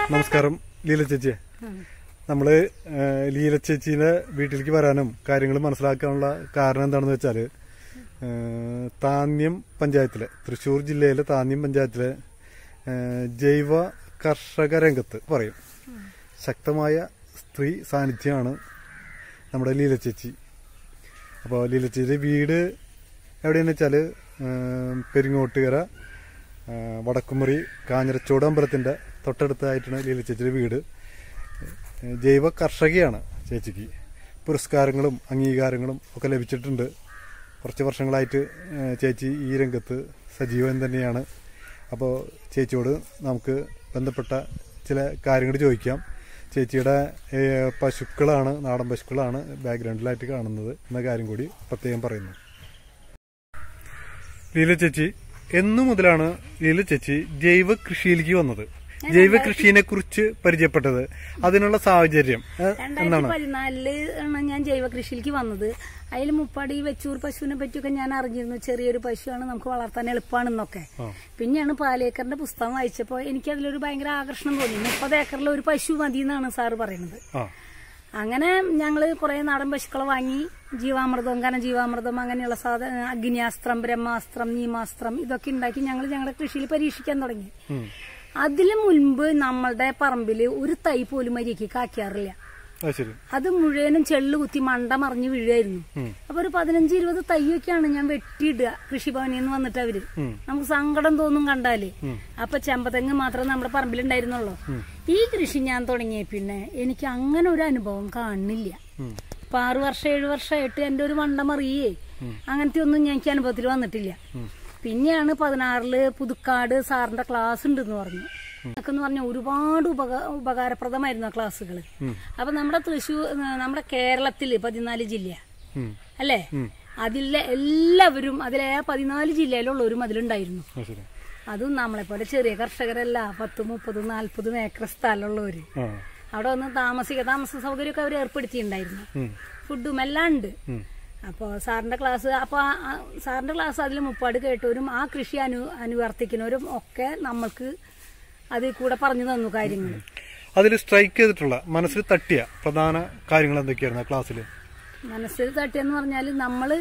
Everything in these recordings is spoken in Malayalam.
നമസ്കാരം ലീല ചേച്ചി നമ്മള് ആ, ലീല ചേച്ചീനെ വീട്ടിലേക്ക് വരാനും കാര്യങ്ങൾ മനസ്സിലാക്കാനുള്ള കാരണം എന്താണെന്ന് വെച്ചാല് ആ, താന്യം പഞ്ചായത്തിലെ തൃശൂർ ജില്ലയിലെ താന്യം പഞ്ചായത്തിലെ ആ, ജൈവ കർഷക രംഗത്ത് പറയും ശക്തമായ സ്ത്രീ സാന്നിധ്യമാണ് നമ്മുടെ ലീല ചേച്ചി അപ്പോൾ ലീല ചേച്ചി വീട് എവിടെയെന്ന് വെച്ചാല് ആ, പെരിങ്ങോട്ടുകര ആ, വടക്കുമുറി കാഞ്ഞിരച്ചോട് അമ്പലത്തിന്റെ തൊട്ടടുത്തായിട്ടാണ് ലീല ചേച്ചിയുടെ വീട് ഏ, ജൈവ കർഷകയാണ് ചേച്ചിക്ക് പുരസ്കാരങ്ങളും അംഗീകാരങ്ങളും ഒക്കെ ലഭിച്ചിട്ടുണ്ട് കുറച്ച് വർഷങ്ങളായിട്ട് ഏ, ചേച്ചി ഈ രംഗത്ത് സജീവം തന്നെയാണ് അപ്പോൾ ചേച്ചിയോട് നമുക്ക് ബന്ധപ്പെട്ട ചില കാര്യങ്ങൾ ചോദിക്കാം ചേച്ചിയുടെ ഏ, പശുക്കളാണ് നാടൻ പശുക്കളാണ് ബാക്ക്ഗ്രൗണ്ടിലായിട്ട് കാണുന്നത് എന്ന കാര്യം കൂടി പ്രത്യേകം പറയുന്നു ലീല ചേച്ചി എന്നു മുതലാണ് ലീല ചേച്ചി ജൈവ കൃഷിയിലേക്ക് വന്നത് ജൈവ കൃഷിയെ കുറിച്ച് പരിചയപ്പെട്ടത് അതിനുള്ള സാഹചര്യം ഏ, രണ്ടായിരത്തി എന്താണ് പതിനാലില് ആണ് ഞാൻ ജൈവ കൃഷിയിലേക്ക് വന്നത് അതിൽ മുപ്പാട് ഈ വെച്ചൂർ പശുവിനെ പറ്റിയൊക്കെ ഞാൻ അറിഞ്ഞിരുന്നു ചെറിയൊരു പശുവാണ് നമുക്ക് വളർത്താൻ എളുപ്പമാണെന്നൊക്കെ ആ. പിന്നെയാണ് പാലേക്കറിന്റെ പുസ്തകം വായിച്ചപ്പോൾ എനിക്ക് അതിലൊരു ഭയങ്കര ആകർഷണം തോന്നി മുപ്പത് ഏക്കറിൽ ഒരു പശു മതി എന്നാണ് സാറ് പറയുന്നത് ആ അങ്ങനെ ഞങ്ങൾ കുറെ നാടൻ പശുക്കളെ വാങ്ങി ജീവാമൃതം കാരണം ജീവാമൃതം അങ്ങനെയുള്ള സാധന അഗ്നിയാസ്ത്രം ബ്രഹ്മാസ്ത്രം നീമാസ്ത്രം ഇതൊക്കെ ഉണ്ടാക്കി ഞങ്ങൾ ഞങ്ങളുടെ കൃഷിയിൽ പരീക്ഷിക്കാൻ തുടങ്ങി ഉം. അതിനു മുൻപ് നമ്മളുടെ പറമ്പിൽ ഒരു തൈ പോലും മരിക്ക് കാക്കാറില്ല അത് ശരി അത് മുഴുവനും ചെള്ളു കുത്തി മണ്ട മറിഞ്ഞ് വീഴായിരുന്നു ഉം. അപ്പൊ ഒരു പതിനഞ്ച് ഇരുപത് തൈയൊക്കെയാണ് ഞാൻ വെട്ടിയിടുക കൃഷിഭവനിൽ നിന്ന് വന്നിട്ട് അവര് ഉം. നമുക്ക് സങ്കടം തോന്നും കണ്ടാല് അപ്പൊ ചെമ്പതെങ്ങ് മാത്രമേ നമ്മുടെ പറമ്പിലുണ്ടായിരുന്നുള്ളൂ ഈ കൃഷി ഞാൻ തുടങ്ങിയ പിന്നെ എനിക്ക് അങ്ങനെ ഒരു അനുഭവം കാണുന്നില്ല ഉം. ഇപ്പൊ ആറു വർഷം ഏഴു വർഷമായിട്ട് എന്റെ ഒരു മണ്ട മറിയേ അങ്ങനത്തെ ഒന്നും എനിക്ക് അനുഭവത്തിൽ വന്നിട്ടില്ല പിന്നെയാണ് പതിനാറില് പുതുക്കാട് സാറിന്റെ ക്ലാസ് ഉണ്ടെന്ന് പറഞ്ഞു അതൊക്കെ എന്ന് പറഞ്ഞാൽ ഒരുപാട് ഉപക ഉപകാരപ്രദമായിരുന്നു ആ ക്ലാസ്സുകൾ അപ്പൊ നമ്മുടെ തൃശ്ശൂർ നമ്മുടെ കേരളത്തില് പതിനാല് ജില്ല ഉം. അല്ലേ അതിലെ എല്ലാവരും അതിലെ ആ പതിനാല് ജില്ലയിലുള്ളവരും അതിലുണ്ടായിരുന്നു അത് ശരി അതും നമ്മളെ പോലെ ചെറിയ കർഷകരല്ല പത്ത് മുപ്പതും നാല്പതും ഏക്കർ സ്ഥലമുള്ളവര് ആ അവിടെ വന്ന് താമസിക്കുക താമസ സൗകര്യമൊക്കെ അവർ ഏർപ്പെടുത്തിയിട്ടുണ്ടായിരുന്നു ഉം. ഫുഡും എല്ലാം ഉണ്ട് ഉം. അപ്പോൾ സാറിന്റെ ക്ലാസ് അപ്പോൾ സാറിന്റെ ക്ലാസ് അതിൽ മുപ്പാട് കേട്ടവരും ആ കൃഷി അനു അനുവർത്തിക്കുന്നവരും ഒക്കെ നമ്മൾക്ക് അതിൽ കൂടെ പറഞ്ഞു തന്നു കാര്യങ്ങൾ അതിൽ സ്ട്രൈക്ക് ചെയ്തിട്ടുള്ള മനസ്സിൽ തട്ടിയ പ്രധാന കാര്യങ്ങൾ എന്തൊക്കെയായിരുന്നു ആ ക്ലാസ്സിൽ മനസ്സിൽ തട്ടിയെന്ന് പറഞ്ഞാൽ നമ്മൾ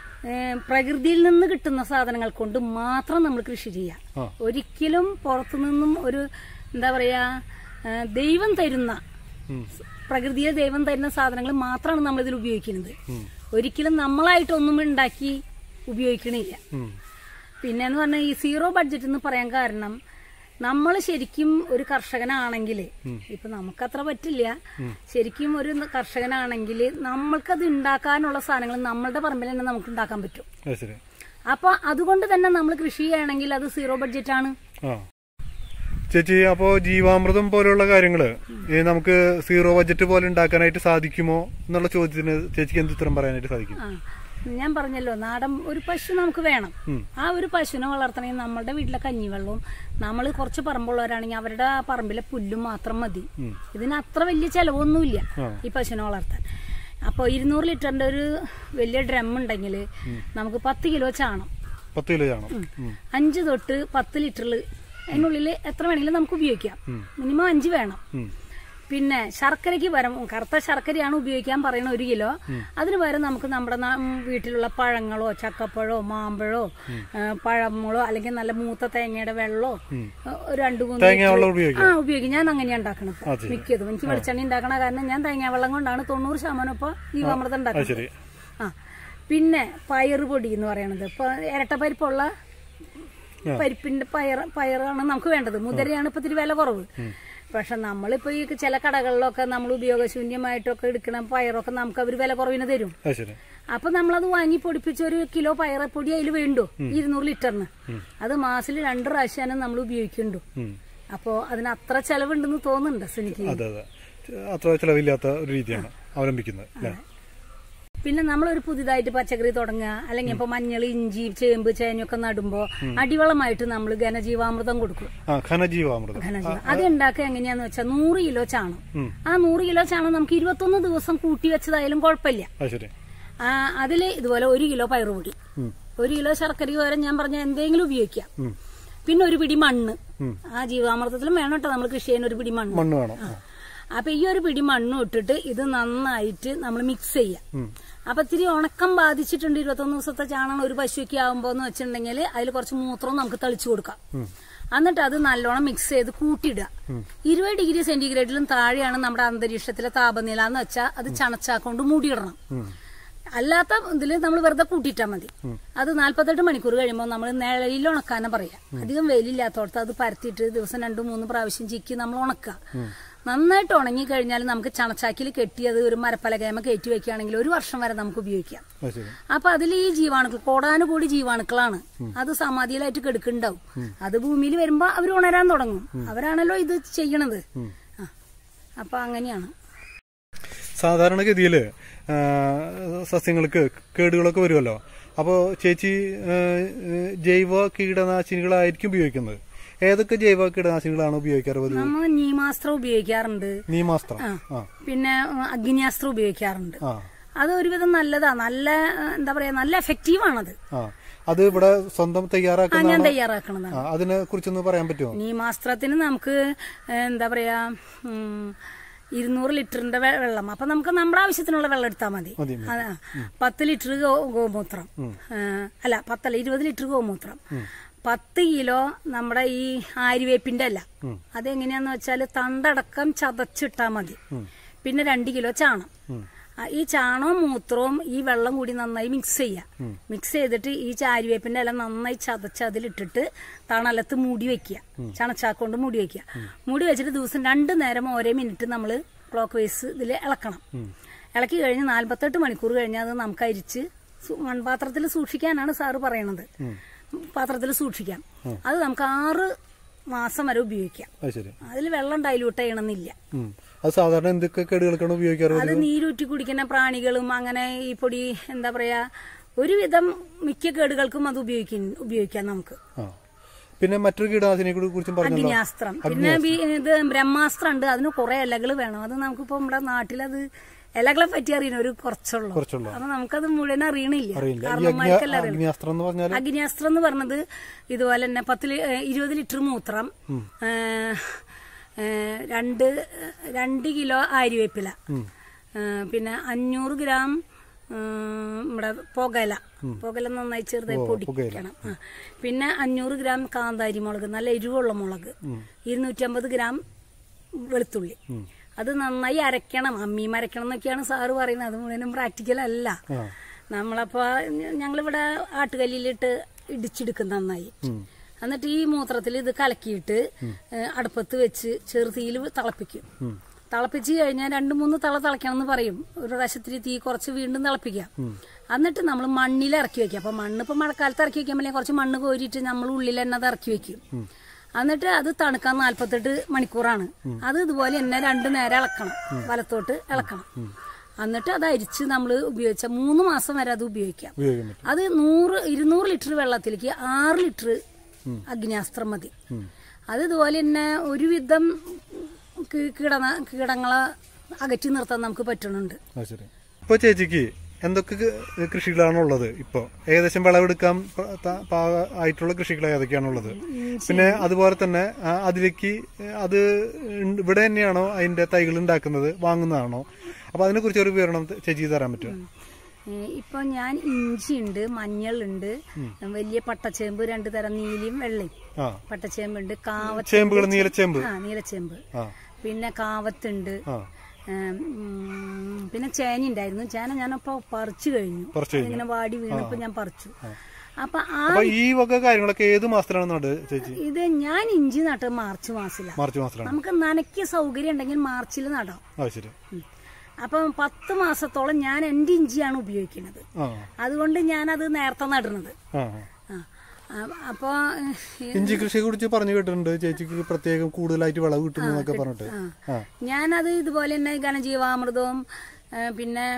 പ്രകൃതിയിൽ നിന്ന് കിട്ടുന്ന സാധനങ്ങൾ കൊണ്ട് മാത്രം നമ്മൾ കൃഷി ചെയ്യാം ആ. ഒരിക്കലും പുറത്തു നിന്നും ഒരു എന്താ പറയാ ഏ, ദൈവം തരുന്ന ഉം. പ്രകൃതിയെ ദൈവം തരുന്ന സാധനങ്ങൾ മാത്രമാണ് നമ്മൾ ഇതിൽ ഉപയോഗിക്കുന്നത് ഒരിക്കലും നമ്മളായിട്ടൊന്നും ഉണ്ടാക്കി ഉപയോഗിക്കണില്ല ഉം. പിന്നെ എന്ന് പറഞ്ഞാൽ ഈ സീറോ ബഡ്ജറ്റ് എന്ന് പറയാൻ കാരണം നമ്മൾ ശരിക്കും ഒരു കർഷകനാണെങ്കിൽ ഇപ്പൊ നമുക്കത്ര പറ്റില്ല ശരിക്കും ഒരു കർഷകനാണെങ്കിൽ നമ്മൾക്കത് ഉണ്ടാക്കാനുള്ള സാധനങ്ങൾ നമ്മളുടെ പറമ്പിൽ തന്നെ നമുക്ക് ഉണ്ടാക്കാൻ പറ്റും അത് ശരി അപ്പൊ അതുകൊണ്ട് തന്നെ നമ്മൾ കൃഷി ചെയ്യണമെങ്കിൽ അത് സീറോ ബഡ്ജറ്റ് ആണ് ആ ചേച്ചി അപ്പോ ജീവാമൃതം പോലെയുള്ള കാര്യങ്ങള് ഈ നമുക്ക് സീറോ ബഡ്ജറ്റ് പോലെ ഉണ്ടാക്കാനായിട്ട് സാധിക്കുമോ എന്നുള്ള ചോദ്യത്തിന് ചേച്ചിക്ക് എന്ത് ഉത്തരം പറയാനായിട്ട് സാധിക്കും ആ ഞാൻ പറഞ്ഞല്ലോ നാടൻ ഒരു പശു നമുക്ക് വേണം ഉം. ആ ഒരു പശുവിനെ വളർത്തണമെങ്കിൽ നമ്മളുടെ വീട്ടിലെ കഞ്ഞിവെള്ളവും നമ്മൾ കുറച്ച് പറമ്പുള്ളവരാണെങ്കിൽ അവരുടെ ആ പറമ്പിലെ പുല്ലും മാത്രം മതി ഉം. ഇതിന് അത്ര വലിയ ചെലവൊന്നുമില്ല ആ. ഈ പശുവിനെ വളർത്താൻ അപ്പോൾ ഇരുന്നൂറ് ലിറ്ററിന്റെ ഒരു വലിയ ഡ്രം ഉണ്ടെങ്കിൽ നമുക്ക് പത്ത് കിലോ ചാണം പത്ത് കിലോ ചാണം ഉം. അഞ്ച് തൊട്ട് പത്ത് ലിറ്ററിൽ അതിനുള്ളിൽ എത്ര വേണമെങ്കിലും നമുക്ക് ഉപയോഗിക്കാം മിനിമം അഞ്ച് വേണം ഉം. പിന്നെ ശർക്കരയ്ക്ക് പകരം കറുത്ത ശർക്കരയാണ് ഉപയോഗിക്കാൻ പറയുന്ന ഒരു കിലോ അതിന് പകരം നമുക്ക് നമ്മുടെ നാ- ഉം, വീട്ടിലുള്ള പഴങ്ങളോ ചക്കപ്പഴോ മാമ്പഴോ ഏ, പഴങ്ങളോ അല്ലെങ്കിൽ നല്ല മൂത്ത തേങ്ങയുടെ വെള്ളമോ ഏ, ഒരു രണ്ടു മൂന്ന് തേങ്ങ ലിറ്റർ- വെള്ളം ഉപയോഗിക്കാം ആ ഉപയോഗിക്കും ഞാൻ അങ്ങനെയാണ് ഉണ്ടാക്കണം ഇപ്പൊ. അത് ശരി. മിക്കതും എനിക്ക് വെളിച്ചെണ്ണ ഉണ്ടാക്കണ കാരണം ഞാൻ തേങ്ങ വെള്ളം കൊണ്ടാണ് തൊണ്ണൂറ് ശതമാനം ഇപ്പൊ ജീവാമൃതം അത് ഉണ്ടാക്കുന്നത് ശരി ആ പിന്നെ പയറ് പൊടി എന്ന് പറയണത് ഇപ്പൊ ഇരട്ടപ്പരിപ്പുള്ള പരിപ്പിന്റെ പയർ പയറാണ് നമുക്ക് വേണ്ടത് മുതിരയാണ് ഇപ്പൊ ഇത്തിരി വില കുറവ് പക്ഷെ നമ്മളിപ്പോ ഈ ചില കടകളിലൊക്കെ നമ്മൾ ഉപയോഗശൂന്യമായിട്ടൊക്കെ എടുക്കണ പയറൊക്കെ നമുക്ക് അവർ വില കുറവിന് തരും അത് ശരി അപ്പൊ നമ്മളത് വാങ്ങി പൊടിപ്പിച്ച ഒരു കിലോ പയറപ്പൊടി അതിൽ വേണ്ടു ഇരുന്നൂറ് ലിറ്ററിന് അത് മാസത്തിൽ രണ്ട് പ്രാവശ്യമാണ് നമ്മൾ ഉപയോഗിക്കുന്നുണ്ടു ഉം. അപ്പോ അതിന് അത്ര ചെലവുണ്ടെന്ന് തോന്നുന്നുണ്ട് സുനിക്ക് അതെ അതെ അത്ര ചിലവില്ലാത്ത ഒരു രീതിയാണ് അവലംബിക്കുന്നത് അല്ലേ പിന്നെ നമ്മളൊരു പുതിയതായിട്ട് പച്ചക്കറി തുടങ്ങുക അല്ലെങ്കിൽ ഇപ്പൊ മഞ്ഞൾ ഇഞ്ചി ചേമ്പ് ചേനയൊക്കെ നടുമ്പോ അടിവളമായിട്ട് നമ്മൾ ഘനജീവാമൃതം കൊടുക്കും ആ ഘനജീവാമൃതം ഘനജീവം അത് ഉണ്ടാക്കുക എങ്ങനെയാന്ന് വെച്ചാൽ നൂറ് കിലോ ചാണം ഉം. ആ നൂറ് കിലോ ചാണം നമുക്ക് ഇരുപത്തൊന്ന് ദിവസം കൂട്ടി വെച്ചതായാലും കുഴപ്പമില്ല അത് ശരി ആ, അതില് ഇതുപോലെ ഒരു കിലോ പയറുപൊടി ഉം. ഒരു കിലോ ശർക്കര പകരം ഞാൻ പറഞ്ഞ എന്തെങ്കിലും ഉപയോഗിക്കാം ഉം. പിന്നെ ഒരു പിടി മണ്ണ് ആ ജീവാമൃതത്തിലും വേണം കേട്ടോ നമ്മൾ കൃഷി ചെയ്യുന്ന ഒരു പിടി മണ്ണ് മണ്ണ് വേണം ആ. അപ്പൊ ഈ ഒരു പിടി മണ്ണും ഇട്ടിട്ട് ഇത് നന്നായിട്ട് നമ്മൾ മിക്സ് ചെയ്യാം അപ്പൊ ഇത്തിരി ഉണക്കം ബാധിച്ചിട്ടുണ്ട് ഇരുപത്തൊന്ന് ദിവസത്തെ ചാണകം ഒരു പശുവൊക്കെ ആകുമ്പോ എന്ന് വെച്ചിട്ടുണ്ടെങ്കിൽ അതിൽ കുറച്ച് മൂത്രവും നമുക്ക് തളിച്ചു കൊടുക്കാം എന്നിട്ട് അത് നല്ലോണം മിക്സ് ചെയ്ത് കൂട്ടിയിടുക ഇരുപത് ഡിഗ്രി സെന്റിഗ്രേഡിലും താഴെയാണ് നമ്മുടെ അന്തരീക്ഷത്തിലെ താപനില എന്ന് വെച്ചാൽ അത് ചണച്ചാക്കൊണ്ട് മൂടിയിടണം അല്ലാത്ത ഇതിൽ നമ്മൾ വെറുതെ കൂട്ടിയിട്ടാൽ മതി അത് നാല്പത്തെട്ട് മണിക്കൂർ കഴിയുമ്പോൾ നമ്മൾ നിഴലിൽ ഉണക്കാനും പറയാം അധികം വെയിലില്ലാത്തോടത്ത് അത് പരത്തിയിട്ട് ദിവസം രണ്ടു മൂന്ന് പ്രാവശ്യം ചിക്കി നമ്മൾ ഉണക്കുക നന്നായിട്ട് ഉണങ്ങി കഴിഞ്ഞാൽ നമുക്ക് ചണച്ചാക്കിൽ കെട്ടി അത് ഒരു മരപ്പലകയമ കയറ്റി വെക്കുകയാണെങ്കിൽ ഒരു വർഷം വരെ നമുക്ക് ഉപയോഗിക്കാം അത് ശരി അപ്പൊ അതിൽ ഈ ജീവാണുക്കൾ കോടാനുകൂടി ജീവാണുക്കളാണ് അത് സമാധിയിലായിട്ട് കെടുക്കുന്നുണ്ടാവും അത് ഭൂമിയിൽ വരുമ്പോ അവർ ഉണരാൻ തുടങ്ങും അവരാണല്ലോ ഇത് ചെയ്യണത് ആ. അപ്പൊ അങ്ങനെയാണ് സാധാരണഗതിയിൽ സസ്യങ്ങൾക്ക് കേടുകളൊക്കെ വരുമല്ലോ അപ്പോൾ ചേച്ചി ആ, ജൈവ കീടനാശിനികളായിരിക്കും ഉപയോഗിക്കുന്നത് ഏതൊക്കെ ജൈവ കീടനാശിനികളാണ് ഉപയോഗിക്കാറ് പതിവ് നമ്മൾ നീമാസ്ത്രം ഉപയോഗിക്കാറുണ്ട് നീമാസ്ത്രം ആ പിന്നെ ഉം, അഗ്നിയാസ്ത്രം ഉപയോഗിക്കാറുണ്ട് ആ അത് ഒരുവിധം നല്ലതാ നല്ല ഏഹ്, എന്താ പറയാ നല്ല എഫക്റ്റീവ് ആണത് ആ അത് ഇവിടെ സ്വന്തം ആ ഞാൻ തയ്യാറാക്കുന്ന തയ്യാറാക്കണതാണ് അതിനെ കുറിച്ചൊന്ന് പറയാൻ പറ്റുമോ നീമാസ്ത്രത്തിന് നമുക്ക് ഏഹ്, എന്താ പറയാ ഉം, ഇരുന്നൂറ് ലിറ്ററിന്റെ വെ- വെള്ളം അപ്പൊ നമുക്ക് നമ്മുടെ ആവശ്യത്തിനുള്ള വെള്ളം എടുത്താൽ മതി മതി, അതാ പത്ത് ലിറ്റർ ഗോ- ഗോമൂത്രം ഏഹ്, അല്ല പത്തല്ല ഇരുപത് ലിറ്റർ ഗോമൂത്രം പത്ത് കിലോ നമ്മുടെ ഈ ആര്യവേപ്പിന്റെ അല്ല അതെങ്ങനെയാന്ന് വെച്ചാൽ തണ്ടടക്കം ചതച്ചിട്ടാ മതി പിന്നെ രണ്ട് കിലോ ചാണം ആ, ഈ ചാണകവും മൂത്രവും ഈ വെള്ളം കൂടി നന്നായി മിക്സ് ചെയ്യാം മിക്സ് ചെയ്തിട്ട് ഈ ചാരിവേപ്പിന്റെ ഇല നന്നായി ചതച്ച് അതിലിട്ടിട്ട് തണലത്ത് മൂടി വെക്കുക ചണച്ചാക്കൊണ്ട് മൂടി വെക്കുക മൂടി വെച്ചിട്ട് ദിവസം രണ്ട് നേരം ഓരോ മിനിറ്റ് നമ്മൾ ക്ലോക്ക് വൈസ് ഇതിൽ ഇളക്കണം ഇളക്കി കഴിഞ്ഞ് നാൽപ്പത്തെട്ട് മണിക്കൂർ കഴിഞ്ഞാൽ അത് നമുക്ക് അരിച്ച് സു- മൺപാത്രത്തിൽ സൂക്ഷിക്കാനാണ് സാറ് പറയണത് പാത്രത്തിൽ സൂക്ഷിക്കാം അത് നമുക്ക് ആറ് മാസം വരെ ഉപയോഗിക്കാം അത് ശരി അതിൽ വെള്ളം ഡൈല്യൂട്ട് ചെയ്യണമെന്നില്ല ഉം. അത് സാധാരണ എന്തൊക്കെ കേടുകൾക്കാണ് ഉപയോഗിക്കാറ് അത് നീരൂറ്റി കുടിക്കുന്ന പ്രാണികളും അങ്ങനെ ഈ പൊടി എന്താ പറയാ ഒരുവിധം മിക്ക കേടുകൾക്കും അത് ഉപയോഗിക്കും ഉപയോഗിക്കാം നമുക്ക് ആ പിന്നെ മറ്റൊരു കീടനാശിനിയെ കുറിച്ചും പറഞ്ഞല്ലോ അഗ്നിയാസ്ത്രം പിന്നെ ബി- ഇത് ബ്രഹ്മാസ്ത്രം ഉണ്ട് അതിന് കുറെ ഇലകൾ വേണം അത് നമുക്കിപ്പോ നമ്മുടെ നാട്ടിലത് ഇലകളെ പറ്റി അറിയണ ഒരു കുറച്ചുള്ളൂ കുറച്ചുള്ളൂ. അപ്പൊ നമുക്കത് മുഴുവൻ അറിയണില്ല അറിയില്ല ഈ കാരണന്മാർക്കെല്ലാം അഗ്നി അറിയണം അഗ്നിയാസ്ത്രം എന്ന് പറഞ്ഞാൽ അഗ്നിയാസ്ത്രം എന്ന് പറഞ്ഞത് ഇതുപോലെ തന്നെ പത്ത് ലി- ഏഹ് ഇരുപത് ലിറ്റർ മൂത്രം ഏഹ് ഏഹ് രണ്ട് രണ്ട് കിലോ ആര്യവേപ്പില ഏഹ് പിന്നെ അഞ്ഞൂറ് ഗ്രാം ഏഹ് നമ്മുടെ പുകല പുകല നന്നായി ചെറുതായി പൊടിക്കണം ആ. പിന്നെ അഞ്ഞൂറ് ഗ്രാം കാന്താരി മുളക് നല്ല എരിവുള്ള മുളക് ഇരുന്നൂറ്റമ്പത് ഗ്രാം വെളുത്തുള്ളി അത് നന്നായി അരയ്ക്കണം അമ്മിയും അരയ്ക്കണം എന്നൊക്കെയാണ് സാറ് പറയുന്നത് അത് മുഴുവനും പ്രാക്ടിക്കൽ അല്ല ആ. നമ്മളപ്പോ ഞ- ഞങ്ങളിവിടെ ആട്ടുകല്ലിലിട്ട് ഇടിച്ചെടുക്കും നന്നായി എന്നിട്ട് ഈ മൂത്രത്തിൽ ഇത് കലക്കിയിട്ട് ഏഹ്, അടുപ്പത്ത് വെച്ച് ചെറുതീയിൽ തിളപ്പിക്കും തിളപ്പിച്ച് കഴിഞ്ഞാൽ രണ്ട് മൂന്ന് തള തിളയ്ക്കണം എന്ന് പറയും ഒരു പ്രാവശ്യത്തിൽ തീ കുറച്ച് വീണ്ടും തിളപ്പിക്കാം എന്നിട്ട് നമ്മൾ മണ്ണിൽ ഇറക്കി വെക്കുക അപ്പൊ മണ്ണ് ഇപ്പൊ മഴക്കാലത്ത് ഇറക്കി വെക്കാൻ പറ്റില്ല കുറച്ച് മണ്ണ് കോരിയിട്ട് നമ്മൾ ഉള്ളിൽ തന്നെ അത് ഇറക്കി വെക്കും എന്നിട്ട് അത് തണുക്കാൻ നാല്പത്തെട്ട് മണിക്കൂറാണ് അത് ഇതുപോലെ തന്നെ രണ്ടു നേരം ഇളക്കണം വലത്തോട്ട് ഇളക്കണം എന്നിട്ട് അത് അരിച്ച് നമ്മൾ ഉപയോഗിച്ച മൂന്ന് മാസം വരെ അത് ഉപയോഗിക്കാം ഉപയോഗിക്കാൻ പറ്റും അത് നൂറ് ഇരുന്നൂറ് ലിറ്റർ വെള്ളത്തിലേക്ക് ആറ് ലിറ്റർ അഗ്നിയാസ്ത്രം മതി അത് ഇതുപോലെ തന്നെ ഒരുവിധം കീ- കീടന കീടങ്ങളെ അകറ്റി നിർത്താൻ നമുക്ക് പറ്റുന്നുണ്ട് അത് ശരി ഇപ്പൊ ചേച്ചിക്ക് എന്തൊക്കെ ക- കൃഷികളാണുള്ളത് ഇപ്പൊ ഏകദേശം വിളവെടുക്കാൻ പ- ത- പാക- ആയിട്ടുള്ള കൃഷികൾ ഏതൊക്കെയാണുള്ളത് പിന്നെ അതുപോലെ തന്നെ ആ, അതിലേക്ക് അത് ഉണ്ട്- ഇവിടെ തന്നെയാണോ അതിന്റെ തൈകൾ ഉണ്ടാക്കുന്നത് വാങ്ങുന്നതാണോ അപ്പൊ അതിനെ കുറിച്ച് ഒരു വിവരണം ത- ചേച്ചി തരാൻ പറ്റുമോ ഏഹ് ഇപ്പൊ ഞാൻ ഇഞ്ചി ഉണ്ട് മഞ്ഞളുണ്ട് വലിയ പട്ടച്ചേമ്പ് രണ്ടു തരം നീലയും വെള്ളയും ആ പട്ടച്ചേമ്പുണ്ട് കാവ ചേമ്പുകൾ നീലച്ചേമ്പ് ആ നീലച്ചേമ്പ് ആ പിന്നെ കാവത്തുണ്ട് ആ ഏം, ഉം, പിന്നെ ചേന ഉണ്ടായിരുന്നു ചേന ഞാനപ്പോ പറിച്ചു കഴിഞ്ഞു പറിച്ചു കഴിഞ്ഞു. ഇങ്ങനെ വാടി വീണപ്പോ ഞാൻ പറിച്ചു അപ്പൊ ആ അപ്പൊ ഈ വക കാര്യങ്ങളൊക്കെ ഏത് മാസത്തിലാണ് നട് ചേച്ചി ഇത് ഞാൻ ഇഞ്ചി നട്ട് മാർച്ച് മാസത്തിലാണ് മാർച്ച് മാസത്തിലാണ് നമുക്ക് നനയ്ക്ക് സൗകര്യം ഉണ്ടെങ്കിൽ മാർച്ചിൽ നടാം ആ ശരി ഉം. അപ്പം പത്ത് മാസത്തോളം ഞാൻ എന്റെ ഇഞ്ചിയാണ് ഉപയോഗിക്കുന്നത് ആ അതുകൊണ്ട് ഞാനത് നേരത്തെ നടുന്നത് ആ ആ. ആ. ആ, അപ്പൊ ഏഹ്, ഇഞ്ചി കൃഷിയെ കുറിച്ച് പറഞ്ഞു കേട്ടിട്ടുണ്ട് ചേച്ചിക്ക് പ്രത്യേകം കൂടുതലായിട്ട് വിളവ് കിട്ടുന്നു എന്നൊക്കെ പറഞ്ഞിട്ട് ആ ഞാനത് ഇതുപോലെ തന്നെ ഘനജീവാമൃതവും ഏഹ്, പിന്നെ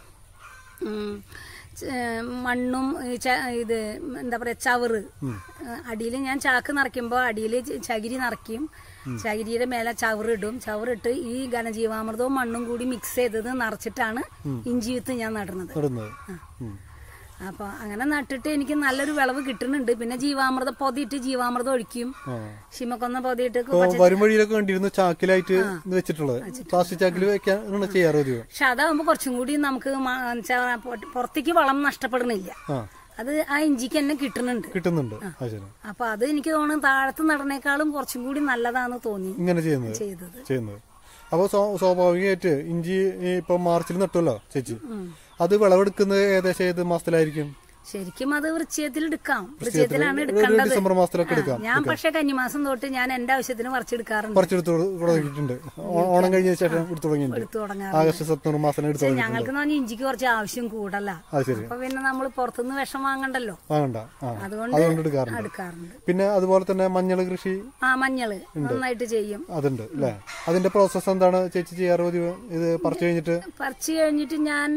ഉം, ച- ഏഹ്, മണ്ണും ഈ ച- ഇത് എന്താ പറയാ ചവറ് അടിയിൽ ഞാൻ ചാക്ക് നിറയ്ക്കുമ്പോൾ അടിയിൽ ചകിരി നിറയ്ക്കും ചകിരിയുടെ മേലെ ചവറിടും ചവറിട്ട് ഈ ഘനജീവാമൃതവും മണ്ണും കൂടി മിക്സ് ചെയ്തത് നിറച്ചിട്ടാണ് ഇഞ്ചി വിത്ത് ഞാൻ നടുന്നത് നടുന്നത് ഉം. അപ്പൊ അങ്ങനെ നട്ടിട്ട് എനിക്ക് നല്ലൊരു വിളവ് കിട്ടുന്നുണ്ട് പിന്നെ ജീവാമൃതം പൊതിയിട്ട് ജീവാമൃതം ഒഴിക്കും ആ ശിമക്കൊന്ന പൊതിയിട്ട് ഇപ്പൊ വരും വഴിയിലൊക്കെ കണ്ടിരുന്നു ചാക്കിലായിട്ട് ഇത് വെച്ചിട്ടുള്ളത് പ്ലാസ്റ്റിക് ചാക്കിൽ വെക്കാനാണ് ചെയ്യാറ് പതിവ് പക്ഷെ അതാകുമ്പോ കുറച്ചും കൂടി നമുക്ക് മ- വെച്ചാ പൊ- പുറത്തേക്ക് വളം നഷ്ടപ്പെടുന്നില്ല ആ അത് ആ ഇഞ്ചിക്ക് തന്നെ കിട്ടുന്നുണ്ട് കിട്ടുന്നുണ്ട് ആ ശരി അപ്പൊ അത് എനിക്ക് തോന്നുന്നു താഴത്ത് നടനേക്കാളും കുറച്ചും കൂടി നല്ലതാന്ന് തോന്നി ഇങ്ങനെ ചെയ്യുന്നത് ചെയ്തത് ചെയ്യുന്നത് അപ്പോൾ സ്വാഭാവികമായിട്ട് ഇഞ്ചി ഈ ഇപ്പൊ മാർച്ചിൽ നട്ടുമല്ലോ ചേച്ചി അത് വിളവെടുക്കുന്നത് ഏകദേശം ഏത് മാസത്തിലായിരിക്കും ശരിക്കും അത് വൃശ്ചയത്തിൽ എടുക്കാം വൃശ്ചയത്തിലാണ് ഒരു എടുക്കേണ്ടത് ഡിസംബർ മാസത്തിലൊക്കെ എടുക്കാം ഞാൻ പക്ഷെ കന്നിമാസം തൊട്ട് ഞാൻ എന്റെ ആവശ്യത്തിന് പറിച്ചെടുക്കാറുണ്ട് പറിച്ചെടുത്ത് തുടങ്ങിയിട്ടുണ്ട് ഓ- ഓണം കഴിഞ്ഞ ശേഷം എടുത്തു തുടങ്ങിയിട്ടുണ്ട് എടുത്തു തുടങ്ങാറ് ആഗസ്റ്റ് സെപ്റ്റംബർ മാസം എടുത്തു തുടങ്ങി ഞങ്ങൾക്ക് എന്ന് പറഞ്ഞാൽ ഇഞ്ചിക്ക് കുറച്ച് ആവശ്യം കൂടല്ല അത് ശരി അപ്പൊ പിന്നെ നമ്മൾ പുറത്തുനിന്ന് വിഷം വാങ്ങണ്ടല്ലോ വാങ്ങണ്ട ആ അതുകൊണ്ട് അതുകൊണ്ട് എടുക്കാറുണ്ട് എടുക്കാറുണ്ട് പിന്നെ അതുപോലെ തന്നെ മഞ്ഞൾ കൃഷി ആ മഞ്ഞള് നന്നായിട്ട് ചെയ്യും അതുണ്ട് അല്ലേ അതിന്റെ പ്രോസസ്സ് എന്താണ് ചേച്ചി ചെയ്യാറ് പതിവ് ഇത് പറിച്ചു കഴിഞ്ഞിട്ട് പറിച്ചു കഴിഞ്ഞിട്ട് ഞാൻ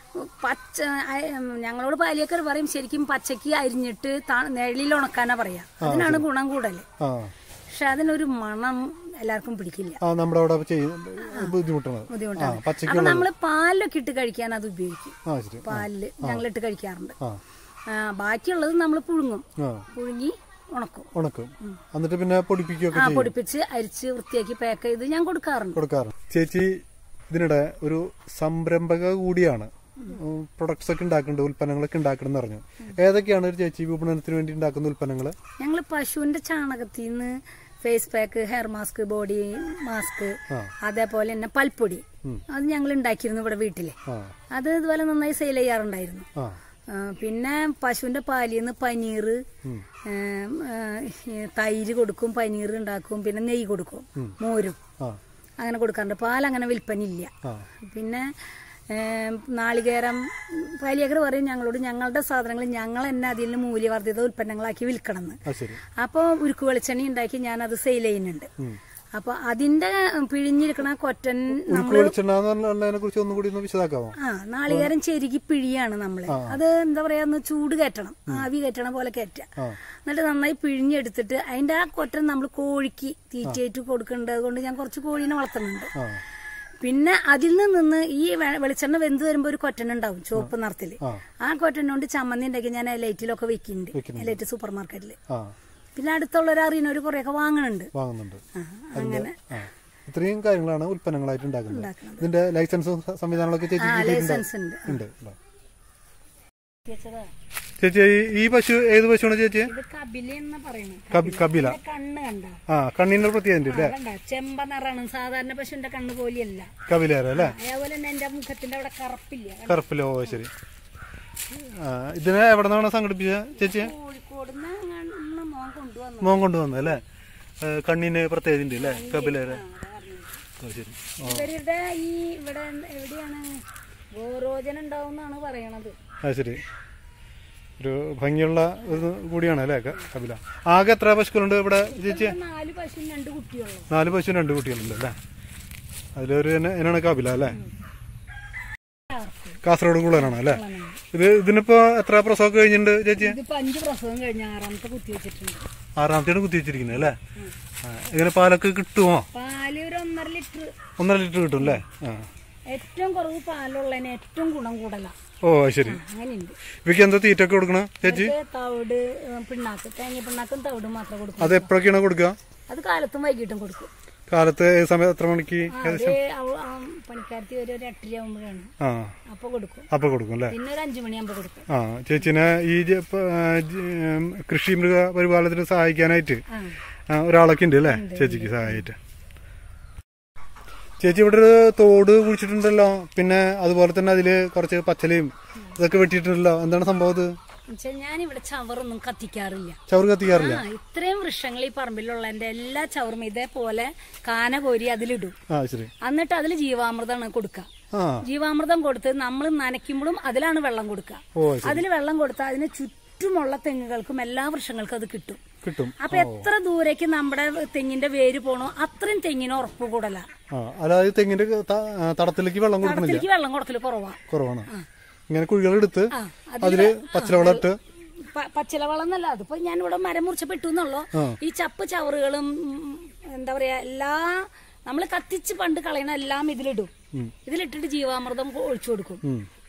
പച്ച അയ- ഞങ്ങളോട് പാലിയൊക്കെ പറയും ശരിക്കും പച്ചക്ക് അരിഞ്ഞിട്ട് ത- നിഴലിൽ ഉണക്കാനാ പറയാ അതിനാണ് ഗുണം കൂടല് ആ പക്ഷെ അതിനൊരു മണം എല്ലാവർക്കും പിടിക്കില്ല ആ നമ്മുടെ അവിടെ ചെയ്യുന്ന ബുദ്ധിമുട്ടാണ് ആ ബുദ്ധിമുട്ടാണ് പച്ചയ്ക്ക് അപ്പൊ നമ്മള് പാലിലൊക്കെ ഇട്ട് കഴിക്കാൻ അത് ഉപയോഗിക്കും ആ ശരി പാലില് ഞങ്ങളിട്ട് കഴിക്കാറുണ്ട് ആ ആ, ബാക്കിയുള്ളത് നമ്മൾ പുഴുങ്ങും ആ പുഴുങ്ങി ഉണക്കും ഉണക്കും എന്നിട്ട് പിന്നെ പൊടിപ്പിക്കുകയൊക്കെ ആ ചെയ്യും പൊടിപ്പിച്ച് അരിച്ച് വൃത്തിയാക്കി പാക്ക് ചെയ്ത് ഞാൻ കൊടുക്കാറുണ്ട് കൊടുക്കാറുണ്ട് ചേച്ചി ഇതിനിടെ ഒരു സംരംഭക കൂടിയാണ് പ്രൊഡക്ട്സ് ഒക്കെ ഉണ്ടാക്കുന്നുണ്ട് ഉൽപ്പന്നങ്ങളൊക്കെ ഉണ്ടാക്കണം പറഞ്ഞു ഏതൊക്കെയാണ് ഒരു ചേച്ചി വിപണനത്തിന് വേണ്ടി ഉണ്ടാക്കുന്ന ഉൽപ്പന്നങ്ങൾ ഞങ്ങൾ പശുവിന്റെ ചാണകത്തിൽ നിന്ന് face pack hair mask body mask ആ. അതേപോലെ തന്നെ പൽപ്പൊടി അത് ഞങ്ങൾ ഉണ്ടാക്കിയിരുന്നു ഇവിടെ വീട്ടില് ആ അത് ഇതുപോലെ നന്നായി സെയിൽ ചെയ്യാറുണ്ടായിരുന്നു ആ ആ, പിന്നെ പശുവിന്റെ പാലിൽ നിന്ന് പനീർ ഏം, ആ, ഈ തൈര് കൊടുക്കും പനീർ ഉണ്ടാക്കും പിന്നെ നെയ്യ് കൊടുക്കും മോരും ആ അങ്ങനെ കൊടുക്കാറുണ്ട് പാൽ അങ്ങനെ വിൽപ്പനയില്ല ആ പിന്നെ ഏം, നാളികേരം പാലിയേക്കർ പറയും ഞങ്ങളോട് ഞങ്ങളുടെ സാധനങ്ങൾ ഞങ്ങൾ തന്നെ അതിൽ നിന്ന് മൂല്യവർദ്ധിത ഉൽപ്പന്നങ്ങളാക്കി വിൽക്കണമെന്ന് അത് ശരി അപ്പോൾ ഉരുക്ക് വെളിച്ചെണ്ണ ഉണ്ടാക്കി ഞാൻ അത് സെയിൽ ചെയ്യുന്നുണ്ട് അപ്പൊ അതിന്റെ പിഴിഞ്ഞിരിക്കണ കൊറ്റൻ ഉരുക്ക് വെളിച്ചെണ്ണ എന്ന് പറഞ്ഞതിനെ കുറിച്ച് ഒന്നും കൂടി ഒന്ന് വിശദാക്കാമോ ആ നാളികേരം ചെരുകി പിഴിയാണ് നമ്മള് അത് എന്താ പറയാ ഒന്ന് ചൂട് കയറ്റണം ആവി കയറ്റണ പോലെ കയറ്റുക ആ എന്നിട്ട് നന്നായി പിഴിഞ്ഞെടുത്തിട്ട് അതിന്റെ ആ കൊറ്റൻ നമ്മൾ കോഴിക്ക് തീറ്റയായിട്ട് കൊടുക്കേണ്ടത് കൊണ്ട് ഞാൻ കുറച്ച് കോഴീനെ വളർത്തുന്നുണ്ട് ആ പിന്നെ അതിൽ നിന്ന് ഈ വെ- വെളിച്ചെണ്ണ വെന്ത് വരുമ്പോ ഒരു കൊറ്റൻ ഉണ്ടാവും ചുവപ്പ് നിറത്തില് ആ. ആ കൊറ്റൻ കൊണ്ട് ചമ്മന്തി ഉണ്ടാക്കി ഞാൻ എലൈറ്റിലൊക്കെ വെക്കുന്നുണ്ട് വെക്കുന്നുണ്ട്. എലൈറ്റ് സൂപ്പർ മാർക്കറ്റിൽ ആ പിന്നെ അടുത്തുള്ളവർ അറിയുന്നവർ കുറെയൊക്കെ വാങ്ങുന്നുണ്ട് വാങ്ങുന്നുണ്ട് ആ, അങ്ങനെ ആ ഇത്രയും കാര്യങ്ങളാണ് ഉൽപ്പന്നങ്ങളായിട്ട് ഉണ്ടാക്കുന്നത് ഉണ്ടാക്കുന്നത്. ഇതിന്റെ ലൈസൻസും സംവിധാനങ്ങളൊക്കെ ചേച്ചി ആ കിട്ടിയിട്ടുണ്ടോ? ലൈസൻസ് ഉണ്ട് ഉണ്ട് ഉണ്ടോ? ചേച്ചതാ, ചേച്ചി ഈ- ഈ പശു ഏത് പശുവാണ് ചേച്ചി ഇത് കപില എന്ന് പറയുന്നത് കബി കബില കണ്ണ് കണ്ട ആ കണ്ണിന്റെ പ്രത്യേകത ഉണ്ട് അല്ലേ കണ്ട ചെമ്പ നിറാണ് സാധാരണ പശുവിന്റെ കണ്ണ് പോലെയല്ല കബിലേര അല്ലേ അതേപോലെ തന്നെ എന്റെ മുഖത്തിന്റെ അവിടെ കറുപ്പില്ല കറുപ്പിലോ ഓ ശരി ആ ഇതിനെ എവിടെ നിന്നാണ് സംഘടിപ്പിച്ച ചേച്ചി കോഴിക്കോട് മോൻ കൊണ്ടുവന്നു മോൻ കൊണ്ടുവന്നത് അല്ലേ ഏ, കണ്ണിന് പ്രത്യേകത ഉണ്ട് അല്ലേ കബിലേര ഓ ശരി ഇവരുടെ ഈ ഇവിടെ എവിടെയാണ് ഗോരോജനം ഉണ്ടാവുന്നാണ് പറയണത് ആ ശരി ഒരു ഭംഗിയുള്ള ഇത് കൂടിയാണ് അല്ലേ ക- കപില ആകെ എത്ര പശുക്കളുണ്ട് ഇവിടെ ചേച്ചി ഇപ്പൊ നാല് പശുവും രണ്ട് കുട്ടിയുള്ളൂ നാല് പശു രണ്ട് കുട്ടികളുണ്ട് അല്ലേ അതിലൊരു തന്നെ എന്നാണ് കപില അല്ലേ കാസർഗോഡ് കുളനാണ് അല്ലേ ഇത് ഇതിനിപ്പോ എത്ര പ്രസവമൊക്കെ കഴിഞ്ഞിട്ടുണ്ട് ചേച്ചി ഇതിപ്പോ അഞ്ച് പ്രസവം കഴിഞ്ഞ ആറാമത്തെ കുത്തി വെച്ചിട്ടുണ്ട് ആറാമത്തെയാണ് കുത്തി വെച്ചിരിക്കുന്നത് അല്ലേ ആ, ഇങ്ങനെ പാലൊക്കെ കിട്ടുമോ പാല് ഒരു ഒന്നര ലിറ്റർ ഒന്നര ലിറ്റർ കിട്ടും അല്ലേ ആ ഏറ്റവും കുറവ് പാലുള്ളതിന് ഏറ്റവും ഗുണം കൂടല ഓ അത് ശരി അങ്ങനെയുണ്ട് ഇവയ്ക്ക് എന്താ തീറ്റൊക്കെ കൊടുക്കണം ചേച്ചി ഇത് തവിട് ഏ, പിണ്ണാക്ക് തേങ്ങ പിണ്ണാക്കും തവിടും മാത്രം കൊടുക്കും അത് എപ്പോഴൊക്കെയാണ് കൊടുക്കുക അത് കാലത്തും വൈകിട്ടും കൊടുക്കും കാലത്ത് ഏത് സമയം എത്ര മണിക്ക് ആ, അത് അവ- ആ പണിക്കാരത്തി ഒരു ഒരു എട്ടര ആകുമ്പോഴാണ് ആ അപ്പൊ കൊടുക്കും അപ്പൊ കൊടുക്കും അല്ലേ പിന്നെ ഒരു അഞ്ചു മണിയാകുമ്പോ കൊടുക്കും ആ ചേച്ചിനെ ഈ ജ- ഇപ്പൊ, ആ, ജ- ഉം, കൃഷി മൃഗ പരിപാലനത്തിന് സഹായിക്കാനായിട്ട് ആ ആ, ഒരാളൊക്കെ ഉണ്ട് അല്ലേ ചേച്ചിക്ക് സഹായിട്ട് ചേച്ചി ഇവിടെ ഒരു തോട് കുഴിച്ചിട്ടുണ്ടല്ലോ പിന്നെ അതുപോലെ തന്നെ അതില് കുറച്ച് പച്ചലയും ഇതൊക്കെ വെട്ടിയിട്ടുണ്ടല്ലോ എന്താണ് സംഭവം ഇത് എന്നുവെച്ചാൽ ഞാൻ ഇവിടെ ചവറൊന്നും കത്തിക്കാറില്ല ചവറ് കത്തിക്കാറില്ല ആ ഇത്രയും വൃക്ഷങ്ങൾ ഈ പറമ്പിലുള്ള എന്റെ എല്ലാ ചവറും ഇതേപോലെ കാന കോരി അതിലിടും ആ ശരി എന്നിട്ട് അതിൽ ജീവാമൃതമാണ് കൊടുക്കുക ആ ജീവാമൃതം കൊടുത്ത് നമ്മൾ നനയ്ക്കുമ്പോഴും അതിലാണ് വെള്ളം കൊടുക്കുക ഓ ശരി അതിൽ വെള്ളം കൊടുത്താൽ അതിന് ചുറ്റുമുള്ള തെങ്ങുകൾക്കും എല്ലാ വൃക്ഷങ്ങൾക്കും അത് കിട്ടും കിട്ടും അപ്പൊ എത്ര ദൂരേക്ക് നമ്മുടെ തെങ്ങിന്റെ വേര് പോണോ അത്രയും തെങ്ങിന് ഉറപ്പ് കൂടല ആ അതായത് തെങ്ങിന്റെ ത- ആ, തടത്തിലേക്ക് വെള്ളം കൊടുക്കണില്ല തടത്തിലേക്ക് വെള്ളം കൊടുക്കൽ കുറവാ കുറവാണ് ഇങ്ങനെ കുഴികളെടുത്ത് ആ അതില് പച്ചലവളം ഇട്ട് പ- പച്ചിലവളം എന്നല്ല അതിപ്പോ ഞാൻ ഇവിടെ മരം മുറിച്ചപ്പെട്ടു എന്നുള്ളൂ ഈ ചപ്പ് ചവറുകളും ഉം, എന്താ പറയാ എല്ലാ നമ്മൾ കത്തിച്ച് പണ്ട് കളയണ എല്ലാം ഇതിലിടും ഇതിലിട്ടിട്ട് ജീവാമൃതം ഒഴിച്ചു കൊടുക്കും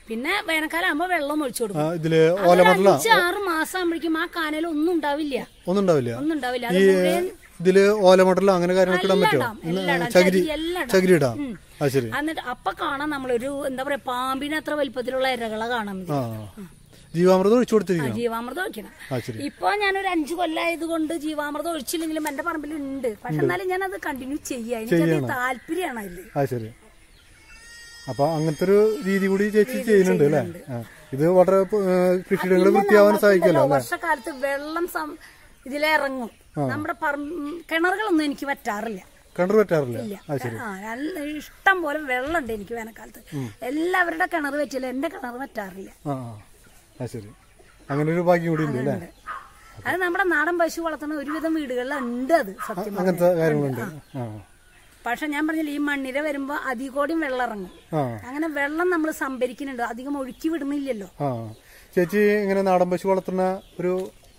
പിന്നെ വേനൽക്കാലം ആകുമ്പോ വെള്ളം ഒഴിച്ചു ആ, കൊടുക്കും ഇതില് ഓലമടല അഞ്ച് ആറ് മാസം ആകുമ്പോഴേക്കും ആ കാനയിൽ ഒന്നും ഉണ്ടാവില്ല ഒന്നും ഉണ്ടാവില്ല ഒന്നും ഉണ്ടാവില്ല അത് ഈ മുഴുവൻ ഇതില് ഓലമടല അങ്ങനെ കാര്യങ്ങളൊക്കെ ഇടാൻ പറ്റുമോ ഇടാം, എല്ലാം ഇടാം. ചകിരി ചകിരി എല്ലാം ഇടാം. ചകിരി ഇടാം ആ ശരി എന്നിട്ട് അപ്പൊ കാണാം നമ്മളൊരു എന്താ പറയാ പാമ്പിന് അത്ര വലിപ്പത്തിലുള്ള ഇരകളെ കാണാൻ ആ ജീവാമൃതം ഒഴിച്ചു കൊടുത്തിരിക്കണം ജീവാമൃതം ഒഴിക്കണം ആ ശരി ഇപ്പൊ ഞാനൊരു അഞ്ചു കൊല്ലായത് കൊണ്ട് ജീവാമൃതം ഒഴിച്ചില്ലെങ്കിലും എന്റെ പറമ്പിൽ ഉണ്ട് പക്ഷെ എന്നാലും ഞാൻ അത് കണ്ടിന്യൂ ചെയ്യാം എനിക്ക് ചെറിയ താല്പര്യമാണ് അതില് ആ ശരി അപ്പൊ അങ്ങനത്തെ ഒരു രീതി കൂടി ചേച്ചി ചെയ്യുന്നുണ്ട് അല്ലേ ആ. ഇത് വളരെ ഏഹ്, കൃഷിയിടങ്ങൾ വൃത്തിയാവാൻ സഹായിക്കുമല്ലോ അല്ലേ വർഷക്കാലത്ത് വെള്ളം സം- ഇതിലിറങ്ങും നമ്മുടെ പറമ്പ് കിണറുകളൊന്നും എനിക്ക് പറ്റാറില്ല കിണർ പറ്റാറില്ല ഇല്ല ആ ശരി ആ, നല്ല ഇഷ്ടം പോലെ വെള്ളമുണ്ട് എനിക്ക് വേനൽക്കാലത്ത് എല്ലാവരുടെ കിണർ പറ്റില്ല എന്റെ കിണർ പറ്റാറില്ല ആ ആ. ആ ശരി അങ്ങനെ ഒരു ഭാഗ്യം കൂടി ഉണ്ട് അല്ലേ അത് നമ്മുടെ നാടൻ പശു വളർത്തുന്ന ഒരുവിധം വീടുകളിൽ ഉണ്ട് അത് സത്യം പറഞ്ഞാൽ. അങ്ങനത്തെ കാര്യങ്ങളുണ്ട് ആ പക്ഷെ ഞാൻ പറഞ്ഞില്ല ഈ മണ്ണിര വരുമ്പോ അധികോടിയും വെള്ളം ഇറങ്ങും ആ അങ്ങനെ വെള്ളം നമ്മൾ സംഭരിക്കുന്നുണ്ട് അധികം ഒഴുക്കി വിടുന്നില്ലല്ലോ ആ ചേച്ചി ഇങ്ങനെ നാടൻ പശു വളർത്തുന്ന ഒരു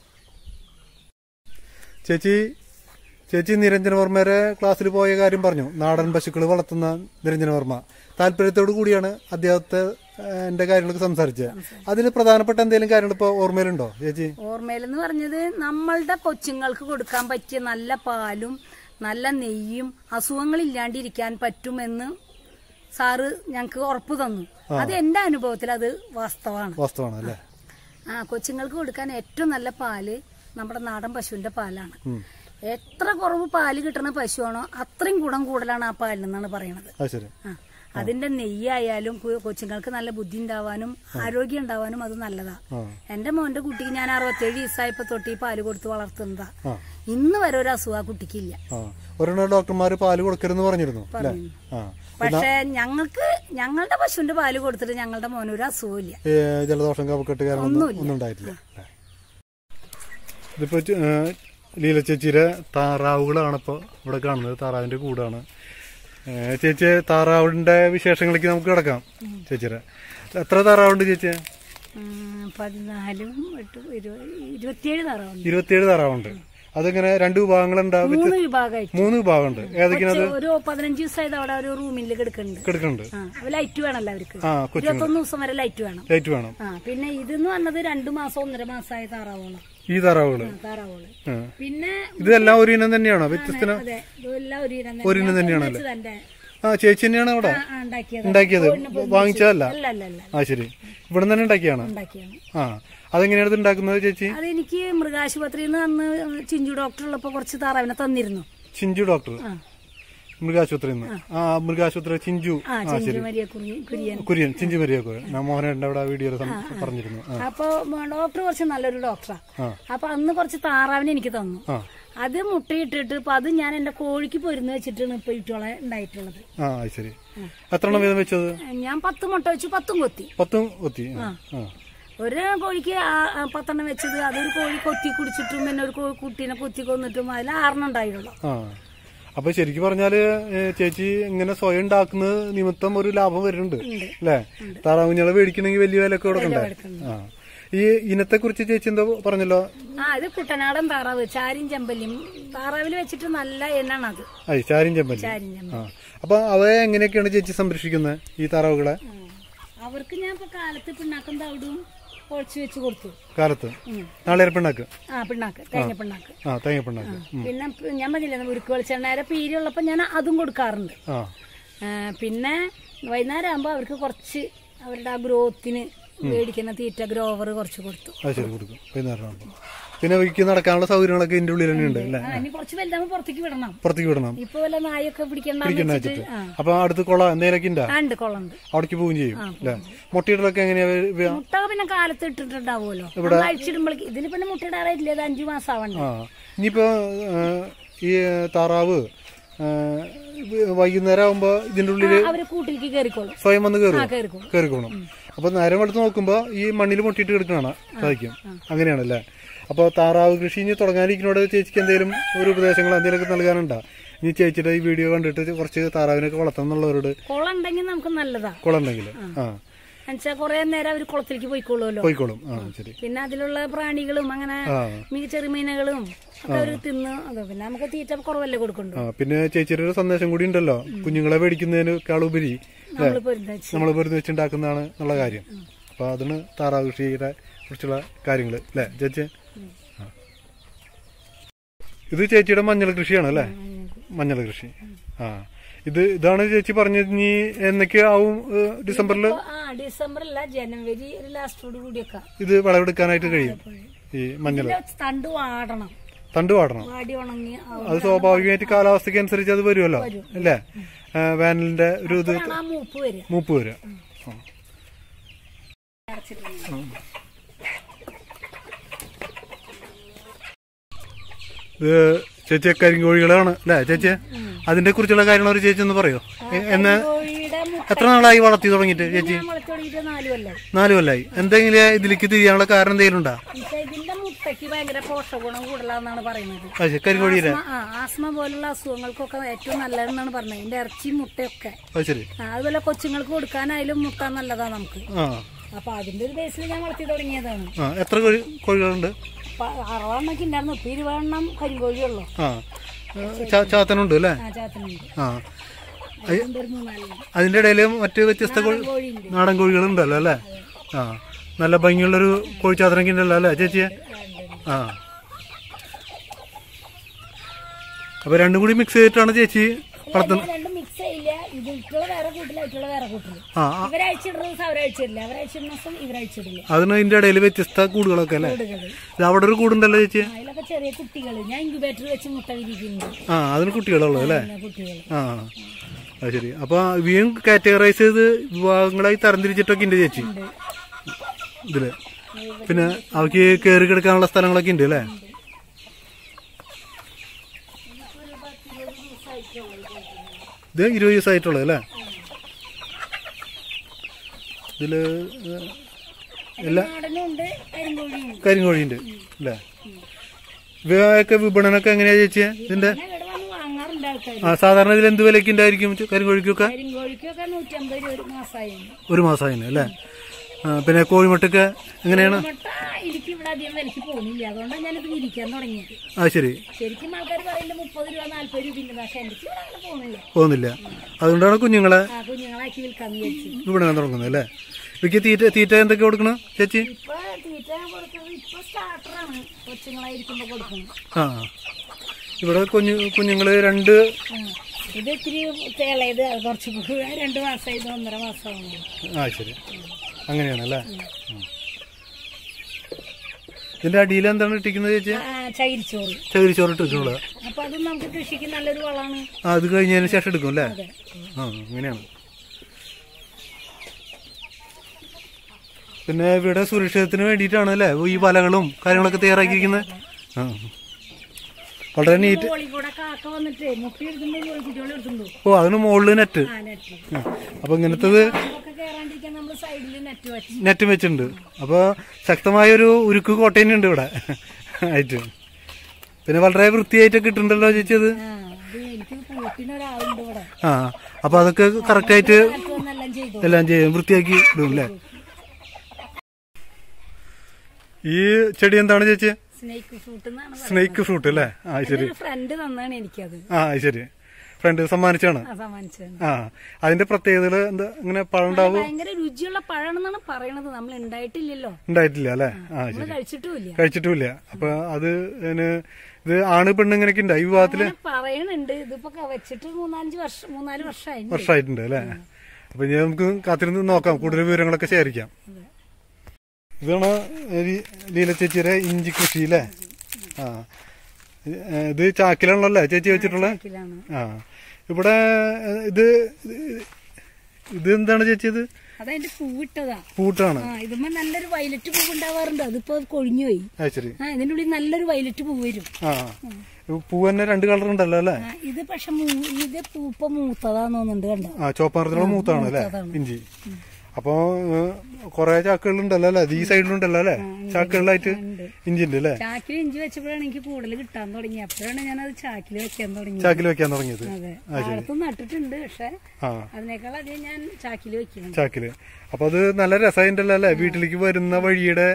ചേച്ചി ചേച്ചി നിരഞ്ജനവർമ്മയുടെ ക്ലാസ്സിൽ പോയ കാര്യം പറഞ്ഞു നാടൻ പശുക്കൾ വളർത്തുന്ന നിരഞ്ജനവർമ്മ താല്പര്യത്തോടു കൂടിയാണ് അദ്ദേഹത്തെ ആ, എന്റെ കാര്യങ്ങളൊക്കെ സംസാരിച്ചത് അതിൽ പ്രധാനപ്പെട്ട എന്തെങ്കിലും കാര്യങ്ങൾ ഇപ്പൊ ഓർമ്മയിലുണ്ടോ ചേച്ചി ഓർമ്മയിലെന്ന് പറഞ്ഞത് നമ്മളുടെ കൊച്ചുങ്ങൾക്ക് കൊടുക്കാൻ പറ്റിയ നല്ല പാലും നല്ല നെയ്യും അസുഖങ്ങളില്ലാണ്ടിരിക്കാൻ പറ്റുമെന്ന് സാറ് ഞങ്ങൾക്ക് ഉറപ്പ് തന്നു അത് എന്റെ അനുഭവത്തിൽ അത് വാസ്തവമാണ് വാസ്തവമാണ് അല്ലേ ആ കൊച്ചുങ്ങൾക്ക് കൊടുക്കാൻ ഏറ്റവും നല്ല പാല് നമ്മുടെ നാടൻ പശുവിന്റെ പാലാണ് എത്ര കുറവ് പാല് കിട്ടുന്ന പശുവാണോ അത്രയും ഗുണം കൂടുതലാണ് ആ പാലിനെന്നാണ് പറയണത് അത് ശരി ആ അതിന്റെ നെയ്യായാലും കു- കൊച്ചുങ്ങൾക്ക് നല്ല ബുദ്ധി ഉണ്ടാവാനും ആരോഗ്യം ഉണ്ടാവാനും അത് നല്ലതാ ആ എന്റെ മോന്റെ കുട്ടിക്ക് ഞാൻ അറുപത്തേഴ് ദിവസമായപ്പോ തൊട്ട് ഈ പാല് കൊടുത്ത് വളർത്തുന്നതാ ആ ഇന്ന് വരെ ഒരു അസുഖം ആ കുട്ടിക്കില്ല ആ ഒരെണ്ണം ഡോക്ടർമാർ പാല് കൊടുക്കരുതെന്ന് പറഞ്ഞിരുന്നു അല്ലേ ആ പക്ഷെ ഞങ്ങൾക്ക് ഞങ്ങളുടെ പശുവിന്റെ പാല് കൊടുത്തിട്ട് ഞങ്ങളുടെ മോന് ഒരു അസുഖവും ഇല്ല ഏ, ജലദോഷം കഫക്കെട്ട് കാരണം ഒന്നും ഒന്നും ഉണ്ടായിട്ടില്ല അല്ലേ? ഇതിപ്പോ ചെ- ഏ, ലീല ചേച്ചിയുടെ താറാവുകളാണ് ഇപ്പൊ ഇവിടെ കാണുന്നത് താറാവിന്റെ കൂടാണ് ഏ, ചേച്ചി താറാവിന്റെ വിശേഷങ്ങളിലേക്ക് നമുക്ക് കിടക്കാം ചേച്ചിയുടെ എത്ര താറാവുണ്ട് ചേച്ചി ഉം, പതിനാലും എട്ടും ഇരുപത് ഇരുപത്തിയേഴ് തറവുണ്ട് ഇരുപത്തിയേഴ് താറാവുണ്ട് അതിങ്ങനെ രണ്ട് വിഭാഗങ്ങളുണ്ടാവും മൂന്ന് വിഭാഗമായിട്ട് മൂന്ന് വിഭാഗമുണ്ട് ഏതൊക്കെയാണ് കൊച്ച് ഒരു പതിനഞ്ച് ദിവസമായത് അവിടെ ഒരു റൂമിൽ കിടക്കുന്നുണ്ട് കിടക്കുന്നുണ്ട് ആ അപ്പൊ ലൈറ്റ് വേണമല്ലോ അവർക്ക് ആ കൊച്ചു ഇരുപത്തൊന്ന് ദിവസം വരെ ലൈറ്റ് വേണം ലൈറ്റ് വേണം ആ പിന്നെ ഇതെന്ന് പറഞ്ഞത് രണ്ടു മാസം ഒന്നര മാസമായ താറാവുകളാണ് ഈ താറാവുകള് താറാവുകള് ആ. പിന്നെ ഇതെല്ലാം ഒരു ഇനം തന്നെയാണോ വ്യത്യസ്തന അതെ ഇതെല്ലാം ഒരു ഇനം ഒരു ഇനം തന്നെ. തന്നെയാണല്ലേ? വെച്ച് തന്നെ ആ ചേച്ചി തന്നെയാണ് അവിടെ ആ, ആ, ഉണ്ടാക്കിയത് ഉണ്ടാക്കിയത് വാങ്ങിച്ചതല്ല അല്ല അല്ല അല്ല ആ ശരി ഇവിടെ തന്നെ ഉണ്ടാക്കിയാണ് ഉണ്ടാക്കിയാണ് ആ അതെങ്ങനെയാണ് ഇത് ഉണ്ടാക്കുന്നത് ചേച്ചി അതെനിക്ക് മൃഗാശുപത്രിയിൽ നിന്ന് അന്ന് ചിഞ്ചു ഡോക്ടർ ഉള്ളപ്പോ കുറച്ച് താറാവിനെ തന്നിരുന്നു ചിഞ്ചു ഡോക്ടർ ആ. മൃഗാശുപത്രിയിൽ നിന്ന് ആ മൃഗാശുപത്രി ചിഞ്ചു ആ ചിഞ്ചു മരിയ കുറി- കുര്യൻ കുര്യൻ ചിഞ്ചു മരിയൊക്കെ ഞാൻ മോഹനേട്ടൻ്റെ അവിടെ വീഡിയോയിൽ പറഞ്ഞിരുന്നു ആ അപ്പൊ ഡോക്ടർ കുറച്ച് നല്ലൊരു ഡോക്ടറാ ആ. അപ്പൊ അന്ന് കുറച്ച് താറാവിനെ എനിക്ക് തന്നു ആ അത് മുട്ടയിട്ടിട്ട് ഇപ്പൊ അത് ഞാൻ എന്റെ കോഴിക്ക് പൊരുന്ന് വെച്ചിട്ടാണ് ഇപ്പൊ ഇട്ടോളെ ഉണ്ടായിട്ടുള്ളത് ആ അത് ശരി എത്ര എണ്ണം വീതം വെച്ചത് ഞാൻ പത്ത് മുട്ട വെച്ച് പത്തും കൊത്തി പത്തും കൊത്തി ആ ആ. ഒരു കോഴിക്ക് ആ- ആ പത്തെണ്ണം വെച്ചത് അതൊരു കോഴി കൊത്തി കുടിച്ചിട്ടും പിന്നെ ഒരു കോ- കുട്ടീനെ കൊത്തി കൊന്നിട്ടും അതിൽ ആറെണ്ണം ഉണ്ടായുള്ളൂ ആ അപ്പൊ ശരിക്കും പറഞ്ഞാല് ഏ, ചേച്ചി ഇങ്ങനെ സ്വയം ഉണ്ടാക്കുന്നത് നിമിത്തം ഒരു ലാഭം വരുന്നുണ്ട് അല്ലേ താറാവുഞ്ഞളെ മേടിക്കണമെങ്കിൽ വലിയ വിലയൊക്കെ കൊടുക്കണ്ടേ ആ ഈ ഇനത്തെ കുറിച്ച് ചേച്ചി എന്താ പറഞ്ഞല്ലോ ആ ഇത് കുട്ടനാടൻ താറാവ് ചാരിൻ ചെമ്പല്ലിയും താറാവിൽ വെച്ചിട്ട് നല്ല എണ്ണാണ് അത് അയ് ചാരിൻ ചെമ്പല്ലി ചാരിൻ ചെമ്പല്ലി ആ അപ്പൊ അവയെ എങ്ങനെയൊക്കെയാണ് ചേച്ചി സംരക്ഷിക്കുന്നത് ഈ താറാവുകളെ ഉം. അവർക്ക് ഞാൻ ഇപ്പൊ കാലത്ത് പിണ്ണാക്കും തവിടും കുഴച്ച് വെച്ച് കൊടുത്തു കാലത്ത് ഉം. നാളെ പിണ്ണാക്ക് ആ പിണ്ണാക്ക് തേങ്ങ പിണ്ണാക്ക് ആ തേങ്ങ പിണ്ണാക്ക് പിന്നെ പ് ഞാൻ പറഞ്ഞില്ലേ ഉരുക്ക് വെളിച്ചെണ്ണേരെ പീരിയുള്ളപ്പോ ഞാൻ അതും കൊടുക്കാറുണ്ട് ആ ആ, പിന്നെ വൈകുന്നേരം ആകുമ്പോ അവർക്ക് കുറച്ച് അവരുടെ ആ ഗ്രോത്തിന് മേടിക്കുന്ന തീറ്റ ഗ്രോവർ കുറച്ച് കൊടുത്തു അത് ശരി കൊടുക്കും വൈകുന്നേരം ആകുമ്പോൾ പിന്നെ വഴിക്ക് നടക്കാനുള്ള സൗകര്യങ്ങളൊക്കെ ഇതിന്റെ ഉള്ളിൽ തന്നെ ഉണ്ട് അല്ലേ ആ ഇനി കുറച്ച് വലുതാകുമ്പോ പുറത്തേക്ക് വിടണം പുറത്തേക്ക് വിടണം ഇപ്പൊ വല്ല നായൊക്കെ പിടിക്കണ്ട പിടിക്കണ്ട വെച്ചിട്ട് അപ്പൊ അടുത്ത് കുള എന്തെങ്കിലുമൊക്കെ ഉണ്ടാ ഉണ്ട് കുളമുണ്ട് അവിടേക്ക് പോവുകയും ചെയ്യും അല്ലേ മുട്ടയിടലൊക്കെ എങ്ങനെയാ വ- വ- മുട്ട പിന്നെ കാലത്ത് ഇട്ടിട്ടുണ്ടാവുമല്ലോ നമ്മൾ അഴിച്ചിടുമ്പോഴേക്ക് ഇതിൽ പിന്നെ മുട്ട ഇടാറില്ല ഇത് അഞ്ചു മാസം ആവണ്ട ആ ഇനിയിപ്പോ ആ, ഈ താറാവ് ആ, വൈകുന്നേരം ആകുമ്പോ ഇതിന്റെ ഉള്ളില് അവര് കൂട്ടിലേക്ക് കയറിക്കോളും സ്വയം വന്ന് കയറും ആ കയറിക്കോളും കയറിക്കോണം അപ്പൊ നേരം എടുത്ത് നോക്കുമ്പോ ഈ മണ്ണിൽ മുട്ടിയിട്ട് കിടക്കണ സാധിക്കും അങ്ങനെയാണല്ലേ അപ്പൊ താറാവ് കൃഷി ഇനി തുടങ്ങാനിരിക്കുന്നോട് ചേച്ചിക്ക് എന്തെങ്കിലും ഒരു ഉപദേശങ്ങൾ എന്തെങ്കിലുമൊക്കെ നൽകാനുണ്ടോ ഇനി ചേച്ചിയുടെ ഈ വീഡിയോ കണ്ടിട്ട് കുറച്ച് താറാവിനൊക്കെ വളർത്തണം എന്നുള്ളവരോട് കുളം ഉണ്ടെങ്കിൽ നമുക്ക് നല്ലതാ കുളമുണ്ടെങ്കിൽ ആ എന്നുവെച്ചാൽ കുറെ നേരം അവര് കുളത്തിലേക്ക് പോയിക്കോളുമല്ലോ പോയിക്കോളും ആ ശരി പിന്നെ അതിലുള്ള പ്രാണികളും അങ്ങനെ ആ മീ ചെറുമീനുകളും ഒക്കെ അവര് തിന്ന് അത് പിന്നെ നമുക്ക് തീറ്റ കുറവല്ലേ കൊടുക്കണ്ടു ആ പിന്നെ ചേച്ചിയുടെ ഒരു സന്ദേശം കൂടി ഉണ്ടല്ലോ കുഞ്ഞുങ്ങളെ മേടിക്കുന്നതിനേക്കാൾ ഉപരി നമ്മള് പൊരുന്ന വെച്ച് നമ്മൾ വെറുതെ വെച്ചുണ്ടാക്കുന്നതാണ് എന്നുള്ള കാര്യം അപ്പൊ അതാണ് താറാവ് കൃഷിയുടെ കുറിച്ചുള്ള കാര്യങ്ങൾ അല്ലേ ചേച്ചി ആ. ഇത് ചേച്ചിയുടെ മഞ്ഞൾ കൃഷിയാണ് അല്ലേ മഞ്ഞൾ കൃഷി ആ ഇത് ഇതാണ് ചേച്ചി പറഞ്ഞത് ഇനി എന്നൊക്കെ ആവും ഏഹ്, ഡിസംബറിൽ ഇപ്പൊ, ആ ഡിസംബറില്ല ജനുവരി ഒരു ലാസ്റ്റോട് കൂടിയൊക്കെ ഇത് വിളവെടുക്കാനായിട്ട് കഴിയും ഈ മഞ്ഞൾ ഇതിന്റെ തണ്ട് വാടണം തണ്ട് വാടണം വാടി ഉണങ്ങി അത് സ്വാഭാവികമായിട്ട് കാലാവസ്ഥയ്ക്ക് അനുസരിച്ച് അത് വരുമല്ലോ അല്ലേ ആ, വേനലിന്റെ ഒരു ഇത് അപ്പോഴാണ് ആ മൂപ്പ് വരിക മൂപ്പ് വരിക ആ. അടച്ചിട്ടുണ്ട് ഇത് ചേച്ചി കരിങ്കോഴികളാണ് അല്ലേ ചേച്ചി അതിന്റെ കുറിച്ചുള്ള കാര്യങ്ങൾ ഒരു ചേച്ചി ഒന്ന് പറയോ എ- എന്ന് കോഴിയുടെ മുട്ട എത്ര നാളായി വളർത്തി തുടങ്ങിയിട്ട് ചേച്ചി ഞാൻ വളർത്തി തുടങ്ങിയിട്ട് നാല് കൊല്ലം നാല് കൊല്ലായി എന്തെങ്കിലും ഇതിലേക്ക് തിരിയാനുള്ള കാരണം എന്തെങ്കിലും ഉണ്ടോ പക്ഷെ ഇതിന്റെ മുട്ടയ്ക്ക് ഭയങ്കര പോഷകഗുണം കൂടുതലാന്നാണ് പറയുന്നത് അത് കരിങ്കോഴിയിലെ ആസ്മ- ആ ആസ്മ പോലുള്ള അസുഖങ്ങൾക്കൊക്കെ ഏറ്റവും നല്ലതെന്നാണ് പറഞ്ഞത് ഇതിന്റെ ഇറച്ചി മുട്ടയൊക്കെ അത് ശരി ആ, അതുപോലെ കൊച്ചുങ്ങൾക്ക് കൊടുക്കാനായാലും മുട്ട നല്ലതാ നമുക്ക് ആ അപ്പൊ അതിന്റെ ഒരു ബേസിൽ ഞാൻ വളർത്തി തുടങ്ങിയതാണ് ആ എത്ര കോഴി കോഴികളുണ്ട് അപ്പൊ അറുപതെണ്ണൊക്കെ ഉണ്ടായിരുന്നു ഇപ്പൊ ഇരുപതെണ്ണം കരിങ്കോഴിയുള്ളൂ ആ ചാ- ചാത്തനുണ്ട് അല്ലേ ആ ചാത്തനുണ്ട് ആ അതുകൊണ്ട് ഒരു മൂന്നാലെണ്ണം അതിന്റെ ഇടയിൽ മറ്റ് വ്യത്യസ്ത കോഴി കോഴിയുണ്ട് നാടൻ കോഴികളുണ്ടല്ലോ അല്ലേ ആ നല്ല ഭംഗിയുള്ളൊരു കോഴിച്ചാത്തനൊക്കെ ഉണ്ടല്ലോ അല്ലേ ചേച്ചിയെ ആ അപ്പൊ രണ്ടും കൂടി മിക്സ് ചെയ്തിട്ടാണ് ചേച്ചി വളർത്തുന്നത് ഞാൻ രണ്ടും മിക്സ് ചെയ്യില്ല ഇത് ഇട്ടുള്ള വേറെ കൂട്ടില്ല ഇട്ടുള്ള വേറെ കൂട്ടില്ല ആ ആ, ഇവരയച്ചിടുന്ന ദിവസം അവരയച്ചിടില്ല അവരയച്ചിടുന്ന ദിവസം ഇവരയച്ചിടില്ല അതിന് ഇതിന്റെ ഇടയിൽ വ്യത്യസ്ത കൂടുകളൊക്കെ അല്ലേ കൂടുകള് ഇത് അവിടെ ഒരു കൂടുണ്ടല്ലോ ചേച്ചി അതിലൊക്കെ ചെറിയ കുട്ടികള് ഞാൻ ഇൻക്യുബേറ്റർ വെച്ച് മുട്ട വിരിക്കുന്നുണ്ട് ആ അതിന് കുട്ടികളുള്ളൂ അല്ലേ പിന്നെ കുട്ടികൾ ആ അത് ശരി അപ്പൊ ഇവയും കാറ്റഗറൈസ് ചെയ്ത് വിഭാഗങ്ങളായി തരംതിരിച്ചിട്ടൊക്കെ ഉണ്ട് ചേച്ചി ഇതില് പിന്നെ അവർക്ക് കയറി കിടക്കാനുള്ള സ്ഥലങ്ങളൊക്കെ ഉണ്ട് അല്ലേ ഇത് ഇരുപത് ദിവസമായിട്ടുള്ളത് അല്ലേ ഇതില് ഏഹ്, എല്ലാ നാടനും ഉണ്ട് കരിങ്കോഴിയും ഉണ്ട് കരിങ്കോഴിയുണ്ട് അല്ലേ ഇവയൊക്കെ വിപണനമൊക്കെ എങ്ങനെയാ ചേച്ചി ഇതിന്റെ ഞാൻ ഇവിടെ വന്ന് വാങ്ങാറുണ്ട് ആൾക്കാർ ആ സാധാരണ ഇതിൽ എന്ത് വിലയ്ക്ക് ഉണ്ടായിരിക്കും കരിങ്കോഴിക്കൊക്കെ കരിങ്കോഴിക്കൊക്കെ നൂറ്റമ്പത് രൂപ ഒരു മാസമായി ഒരു മാസമായിന് അല്ലേ ആ, പിന്നെ കോഴിമുട്ടൊക്കെ എങ്ങനെയാണ് മുട്ട എനിക്ക് ഇവിടെ അധികം വിലക്ക് പോകുന്നില്ല അതുകൊണ്ടാണ് ഞാനിത് വിരിക്കാൻ തുടങ്ങിയത് ആ ശരി ശരിക്കും ആൾക്കാർ പറയുന്നത് മുപ്പത് രൂപ നാല്പത് രൂപ ഉണ്ട് പക്ഷെ എനിക്ക് ഇവിടെ അങ്ങനെ പോകുന്നില്ല പോകുന്നില്ല അതുകൊണ്ടാണ് കുഞ്ഞുങ്ങളെ ആ കുഞ്ഞുങ്ങളാക്കി വിൽക്കാന്ന് വിചാരിച്ചു ഇവിടെ തുടങ്ങുന്നത് അല്ലേ ഇവയ്ക്ക് തീറ്റ തീറ്റ എന്തൊക്കെ കൊടുക്കണം ചേച്ചി ഇപ്പൊ തീറ്റ കൊടുക്കുന്നത് ഇപ്പൊ സ്റ്റാർട്ടറാണ് കൊച്ചുങ്ങളായിരിക്കുമ്പോ കൊടുക്കുന്നത് ആ ഇവിടെ കുഞ്ഞു കുഞ്ഞുങ്ങള് രണ്ട് ആ. ഇത് ഇത്തിരി തേളയത് കുറച്ച് കൂ- രണ്ട് മാസമായി ഇത് ഒന്നര മാസമാണ് ആ ശരി അങ്ങനെയാണ് അല്ലേ ഉം. ഇതിന്റെ അടിയിൽ എന്താണ് ഇട്ടിക്കുന്നത് ചേച്ചി ചകിരിച്ചോറ് ചകിരിച്ചോറ് ഇട്ടിട്ടുള്ളത് അപ്പൊ അത് നമുക്ക് കൃഷിക്ക് നല്ലൊരു വളമാണ് ആ അത് കഴിഞ്ഞതിന് ശേഷം എടുക്കും അല്ലേ അതെ ആ അങ്ങനെയാണ് പിന്നെ ഇവിടെ സുരക്ഷിതത്തിന് വേണ്ടിയിട്ടാണ് അല്ലേ ഈ വലകളും കാര്യങ്ങളൊക്കെ തയ്യാറാക്കിയിരിക്കുന്നത് ആ വളരെ നീറ്റ് മോളിൽ കൂടെ കാക്ക വന്നിട്ട് മുട്ടി എടുത്തുമ്പോ കുട്ടികളെ എടുത്തുണ്ടോ ഓ അതിന് മുകളിൽ നെറ്റ് ആ നെറ്റ് ആ. അപ്പൊ ഇങ്ങനത്തത് പാമ്പൊക്കെ കേറാണ്ടിരിക്കാൻ നമ്മൾ സൈഡിൽ നെറ്റ് വെച്ച് നെറ്റ് വെച്ചിട്ടുണ്ട് അപ്പൊ ശക്തമായൊരു ഉരുക്ക് കോട്ടയം ഉണ്ട് ഇവിടെ ആയിട്ട് പിന്നെ വളരെ വൃത്തിയായിട്ടൊക്കെ ഇട്ടുണ്ടല്ലോ ചേച്ചി അത് ആ ഇത് എനിക്ക് കൂട്ടിന് ഒരാളുണ്ട് ഇവിടെ ആ അപ്പൊ അതൊക്കെ കറക്റ്റായിട്ട് കാലത്ത് വന്നെല്ലാം ചെയ്തു എല്ലാം ചെയ്യും വൃത്തിയാക്കി ഇടും അല്ലേ ഈ ചെടി എന്താണ് ചേച്ചി സ്നേക്ക് ഫ്രൂട്ട് എന്നാണ് പറയുന്നത്. സ്നേക്ക് ഫ്രൂട്ട് അല്ലേ ആ ശരി ഒരു ഫ്രണ്ട് തന്നാണ് എനിക്കത് ആ ശരി ഫ്രണ്ട് സമ്മാനിച്ചാണ് ആ സമ്മാനിച്ചത് ആ അതിന്റെ പ്രത്യേകതകള് എന്താ ഇങ്ങനെ പഴം ഉണ്ടാവും ഭയങ്കര രുചിയുള്ള പഴമാണെന്നാണ് പറയണത് നമ്മൾ ഉണ്ടായിട്ടില്ലല്ലോ ഉണ്ടായിട്ടില്ല അല്ലേ ആ നമ്മൾ ശരി കഴിച്ചിട്ടുമില്ല കഴിച്ചിട്ടുമില്ല അപ്പൊ അത് ഇതിന് ഇത് ആണ് പെണ്ണ് ഇങ്ങനെയൊക്കെ ഉണ്ട് ഈ വിഭാഗത്തില് അങ്ങനെ പറയണുണ്ട് ഇതിപ്പോ ക- വെച്ചിട്ട് മൂന്നാലഞ്ച് വർഷം മൂന്നാല് വർഷമായി വർഷമായിട്ടുണ്ട് അല്ലേ അപ്പൊ ഇനി നമുക്ക് കാത്തിരുന്ന് നോക്കാം കൂടുതൽ വിവരങ്ങളൊക്കെ ശേഖരിക്കാം ഇതാണ് ലീ- ലീല ചേച്ചിയുടെ ഇഞ്ചി കൃഷി അല്ലേ ആ ഇത് ചാക്കിലാണല്ലോ ചേച്ചി വെച്ചിട്ടുള്ളത് ചാക്കിലാണ്. ആ ഇവിടെ ഏഹ്, ഇത് ഇത് എന്താണ് ചേച്ചി ഇത് അതതിന്റെ പൂവിട്ടതാ പൂട്ടാണ് ആ ഇതുമ്പോ നല്ലൊരു വയലറ്റ് പൂവ് ഉണ്ടാവാറുണ്ട് അതിപ്പോ കൊഴിഞ്ഞു പോയി ആ ശരി ആ ഇതിന്റെ ഉള്ളിൽ നല്ലൊരു വയലറ്റ് പൂവ് വരും ആ പൂ തന്നെ രണ്ട് കളർ ഉണ്ടല്ലോ അല്ലേ ആ, ഇത് പക്ഷെ മൂ- ഇത് പൂപ്പ മൂത്തതാന്ന് തോന്നുന്നുണ്ട് കണ്ടോ ആ ചോപ്പറത്തിലുള്ള മൂത്താണ് അല്ലേ മൂത്തതാണ്. ഇഞ്ചി അപ്പൊ കൊറേ ചാക്കുകളുണ്ടല്ലോ അല്ലേ ഇത് ഈ സൈഡിലുണ്ടല്ലോ അല്ലേ ചാക്കുകളിലായിട്ട് ഉണ്ട്. ഇഞ്ചി ഉണ്ട് അല്ലേ ചാക്കിൽ ഇഞ്ചി വെച്ചപ്പോഴാണ് എനിക്ക് കൂടുതൽ കിട്ടാൻ തുടങ്ങി അപ്പോഴാണ് ഞാൻ അത് ചാക്കിൽ വെക്കാൻ തുടങ്ങി ചാക്കിൽ വെക്കാൻ തുടങ്ങിയത് അതെ പാടത്തും നട്ടിട്ടുണ്ട് പക്ഷെ ആ അതിനേക്കാൾ അധികം ഞാൻ ചാക്കിൽ വെക്കണം ചാക്കില് അപ്പൊ അത് നല്ല രസമായിട്ടല്ലോ അല്ലേ വീട്ടിലേക്ക് വരുന്ന വഴിയുടെ